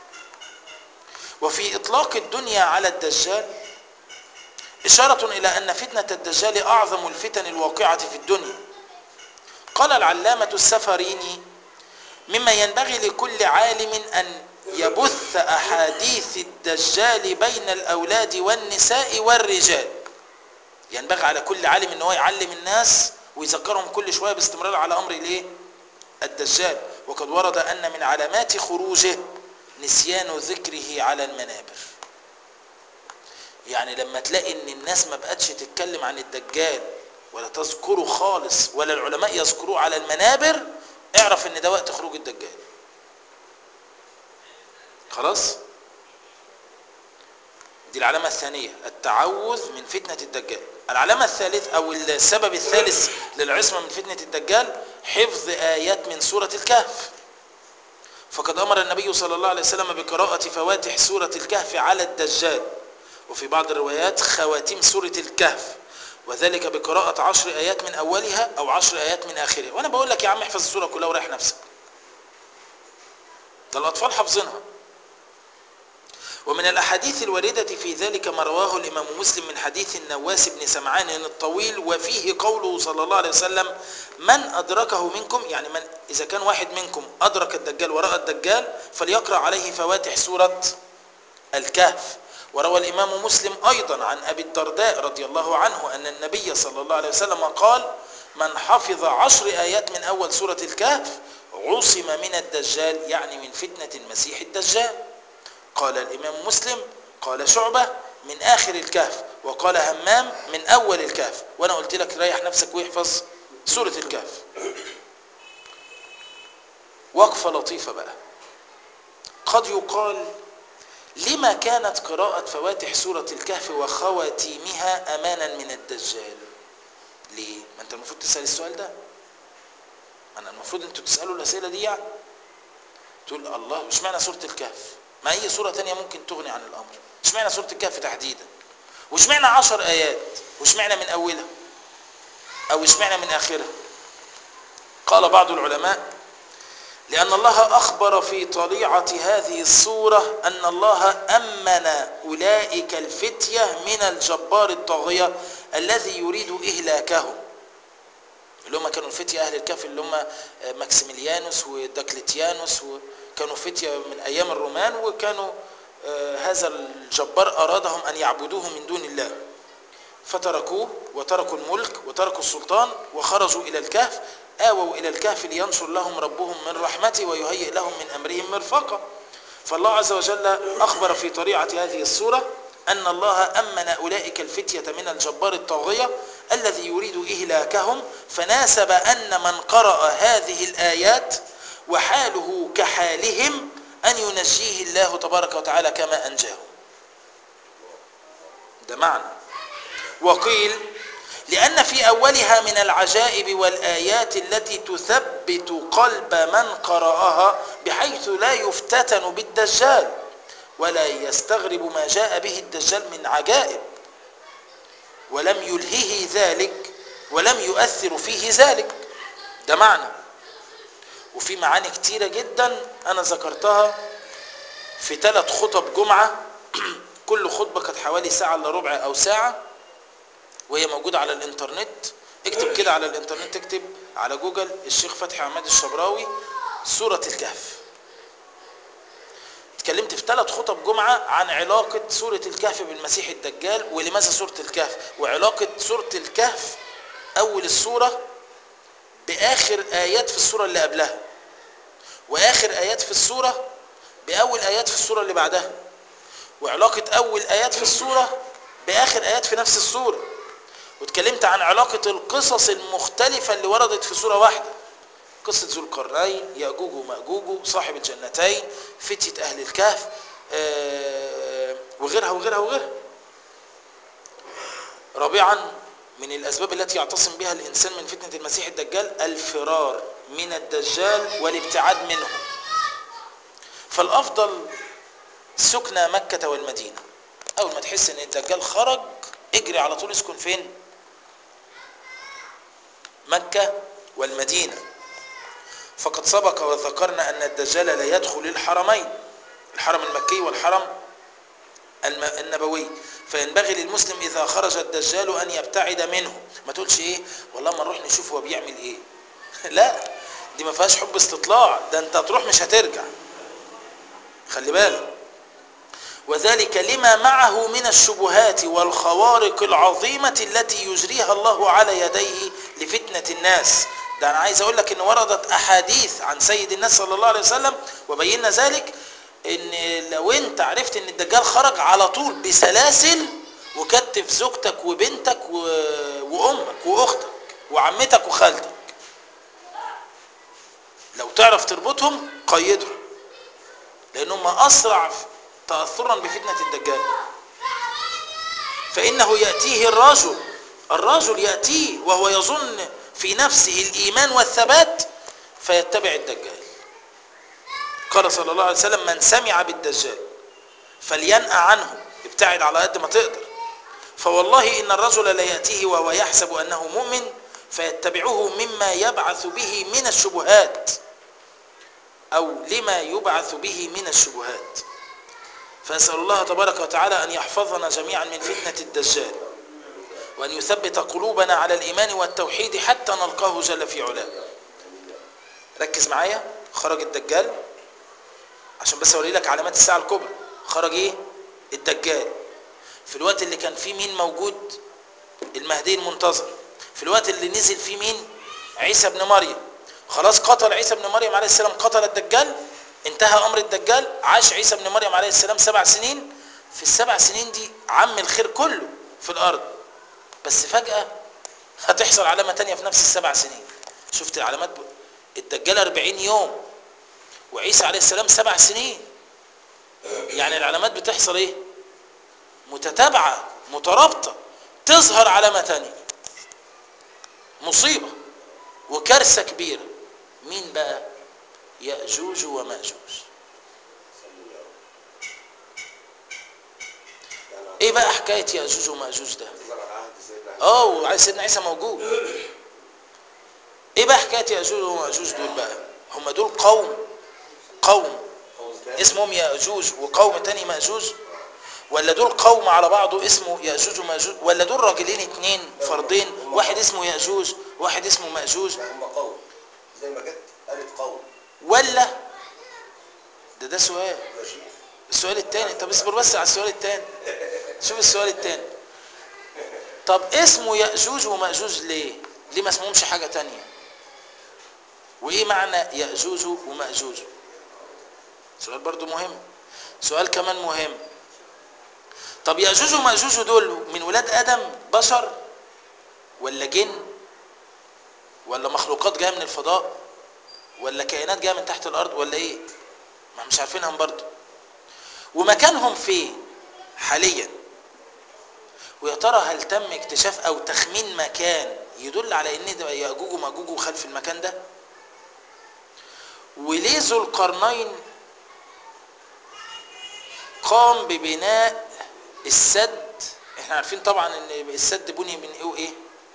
وفي إطلاق الدنيا على الدجال إشارة إلى أن فتنة الدجال أعظم الفتن الواقعة في الدنيا قال العلامة السفريني مما ينبغي لكل عالم أن يبث أحاديث الدجال بين الأولاد والنساء والرجال ينبغي على كل عالم أنه يعلم الناس ويذكرهم كل شوية باستمرار على أمر الإيه؟ الدجال وقد ورد أن من علامات خروجه نسيان ذكره على المنابر يعني لما تلاقي ان الناس ما بقتش تتكلم عن الدجال ولا تذكره خالص ولا العلماء يذكروه على المنابر اعرف ان ده وقت خروج الدجال خلاص دي العلامة الثانية التعوذ من فتنة الدجال العلامة الثالث أو السبب الثالث للعصمة من فتنة الدجال حفظ آيات من سورة الكهف فقد أمر النبي صلى الله عليه وسلم بقراءة فواتح سورة الكهف على الدجال وفي بعض الروايات خواتيم سورة الكهف وذلك بقراءة عشر آيات من أولها أو عشر آيات من آخرها وأنا بقول لك يا عم احفظ السورة كلها وريح نفسك ده الأطفال حافظينها ومن الأحاديث الواردة في ذلك ما رواه الإمام مسلم من حديث النواس بن سمعان الطويل وفيه قوله صلى الله عليه وسلم من أدركه منكم يعني من إذا كان واحد منكم أدرك الدجال ورأى الدجال فليقرأ عليه فواتح سورة الكهف وروى الإمام مسلم أيضا عن أبي الدرداء رضي الله عنه أن النبي صلى الله عليه وسلم قال من حفظ عشر آيات من أول سورة الكهف عصم من الدجال يعني من فتنة المسيح الدجال قال الإمام مسلم قال شعبة من آخر الكهف وقال همام من أول الكهف وأنا قلت لك ريح نفسك واحفظ سورة الكهف وقفة لطيفة بقى قد يقال لما كانت قراءة فواتح سورة الكهف وخواتيمها أمانا من الدجال ليه؟ ما أنت المفروض تسأل السؤال ده أنا المفروض أنتوا تسألوا الأسئلة دي يعني تقول الله مش معنى سورة الكهف ما أي سورة تانية ممكن تغني عن الأمر مش معنى سورة الكهف تحديدا وش معنى عشر آيات وش معنى من أولها أو وش معنى من آخرها قال بعض العلماء لأن الله أخبر في طليعة هذه الصورة أن الله أمن أولئك الفتية من الجبار الطاغية الذي يريد إهلاكهم اللي هم كانوا الفتية أهل الكهف اللي هم ماكسيميليانوس وداكليتيانوس وكانوا فتية من أيام الرومان وكانوا هذا الجبار أرادهم أن يعبدوه من دون الله فتركوه وتركوا الملك وتركوا السلطان وخرجوا إلى الكهف آووا إلى الكهف لينشر لهم ربهم من رحمته ويهيئ لهم من أمرهم مرفقا فالله عز وجل أخبر في طريعة هذه السورة أن الله أمن أولئك الفتية من الجبار الطاغية الذي يريد إهلاكهم فناسب أن من قرأ هذه الآيات وحاله كحالهم أن ينجيه الله تبارك وتعالى كما أنجاه ده معنى وقيل لأن في أولها من العجائب والآيات التي تثبت قلب من قرأها بحيث لا يفتتن بالدجال ولا يستغرب ما جاء به الدجال من عجائب ولم يلهه ذلك ولم يؤثر فيه ذلك ده معنى وفي معاني كتيرة جدا أنا ذكرتها في ثلاث خطب جمعة كل خطبة كانت حوالي ساعة إلا ربع أو ساعة وهي موجودة على الانترنت اكتب كده على الانترنت اكتب على جوجل الشيخ فتحي عماد الشبراوي سورة الكهف اتكلمت في ثلاث خطب جمعة عن علاقة سورة الكهف بالمسيح الدجال ولماذا سورة الكهف وعلاقة سورة الكهف أول السورة بآخر آيات في السورة اللي قبلها وآخر آيات في السورة بأول آيات في السورة اللي بعدها وعلاقة أول آيات في السورة بآخر آيات في نفس السورة واتكلمت عن علاقة القصص المختلفة اللي وردت في سورة واحدة قصة ذو القرنين يأجوج ومأجوج صاحب الجنتين فتية أهل الكهف وغيرها وغيرها وغيرها رابعا من الأسباب التي يعتصم بها الإنسان من فتنة المسيح الدجال الفرار من الدجال والابتعاد منه فالأفضل سكن مكة والمدينة أول ما تحس إن الدجال خرج اجري على طول اسكن فين مكة والمدينة فقد سبق وذكرنا أن الدجال لا يدخل الحرمين الحرم المكي والحرم الم- النبوي فينبغي للمسلم إذا خرج الدجال أن يبتعد منه ما تقولش إيه والله ما نروح نشوف هو بيعمل إيه لا دي ما فيهاش حب استطلاع ده أنت تروح مش هترجع خلي بالك وذلك لما معه من الشبهات والخوارق العظيمة التي يجريها الله على يديه لفتنة الناس ده أنا عايز أقول لك إن وردت أحاديث عن سيد الناس صلى الله عليه وسلم وبينا ذلك إن لو أنت عرفت إن الدجال خرج على طول بسلاسل وكتف زوجتك وبنتك و... وأمك وأختك وعمتك وخالتك لو تعرف تربطهم قيدهم لأنهم أسرع تأثرا بفتنة الدجال فإنه يأتيه الرجل الرجل يأتيه وهو يظن في نفسه الإيمان والثبات فيتبع الدجال قال صلى الله عليه وسلم من سمع بالدجال فلينأ عنه ابتعد على قد ما تقدر فوالله إن الرجل لا يأتيه وهو يحسب أنه مؤمن فيتبعه مما يبعث به من الشبهات أو لما يبعث به من الشبهات فأسأل الله تبارك وتعالى أن يحفظنا جميعا من فتنة الدجال وأن يثبت قلوبنا على الإيمان والتوحيد حتى نلقاه جل في علاه ركز معايا خرج الدجال عشان بس أوري لك علامات الساعة الكبرى خرج إيه الدجال في الوقت اللي كان فيه مين موجود المهدي المنتظر في الوقت اللي نزل فيه مين عيسى ابن مريم خلاص قتل عيسى ابن مريم عليه السلام قتل الدجال انتهى امر الدجال عاش عيسى ابن مريم عليه السلام سبع سنين في السبع سنين دي عم الخير كله في الارض بس فجأة هتحصل علامة تانية في نفس السبع سنين شفت العلامات ب... الدجال 40 يوم وعيسى عليه السلام سبع سنين يعني العلامات بتحصل ايه متتابعة مترابطة تظهر علامة تانية مصيبة وكارثة كبيرة مين بقى يأجوج ومأجوج ايه بقى حكاية يأجوج ومأجوج ده تظهر على عهد سيدنا اه وعلى سيدنا عيسى موجود ايه بقى حكاية يأجوج ومأجوج دول بقى هم دول قوم قوم قوم تاني اسمهم يأجوج وقوم تاني مأجوج ولا دول قوم على بعضه اسمه يأجوج ومأجوج ولا دول راجلين اتنين فردين واحد اسمه يأجوج واحد اسمه مأجوج لا هم قوم زي ما جت قالت قوم ولا ده ده سؤال ماشي السؤال التاني طب اصبر بس على السؤال التاني شوف السؤال التاني طب اسمه يأجوج ومأجوج ليه ليه ما اسمهمش حاجة تانية وايه معنى يأجوج ومأجوج سؤال برضو مهم سؤال كمان مهم طب يأجوج ومأجوج دول من ولاد آدم بشر ولا جن ولا مخلوقات جاية من الفضاء ولا كائنات جاية من تحت الأرض ولا ايه ما مش عارفينهم برضو ومكانهم فين حاليا ويا ترى هل تم اكتشاف او تخمين مكان يدل على ان ده ياجوج وماجوج خلف المكان ده وليه ذو القرنين قام ببناء السد احنا عارفين طبعا ان السد بني من ايه وايه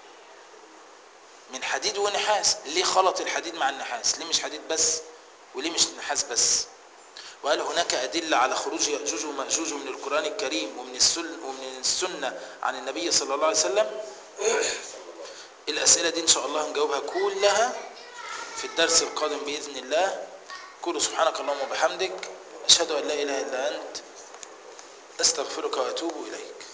من حديد ونحاس ليه خلط الحديد مع النحاس ليه مش حديد بس وليه مش نحاس بس وهل هناك أدلة على خروج يأجوج ومأجوج من القرآن الكريم ومن السل ومن السنة عن النبي صلى الله عليه وسلم الأسئلة دي إن شاء الله هنجاوبها كلها في الدرس القادم بإذن الله قولوا سبحانك اللهم وبحمدك أشهد أن لا إله إلا أنت أستغفرك وأتوب إليك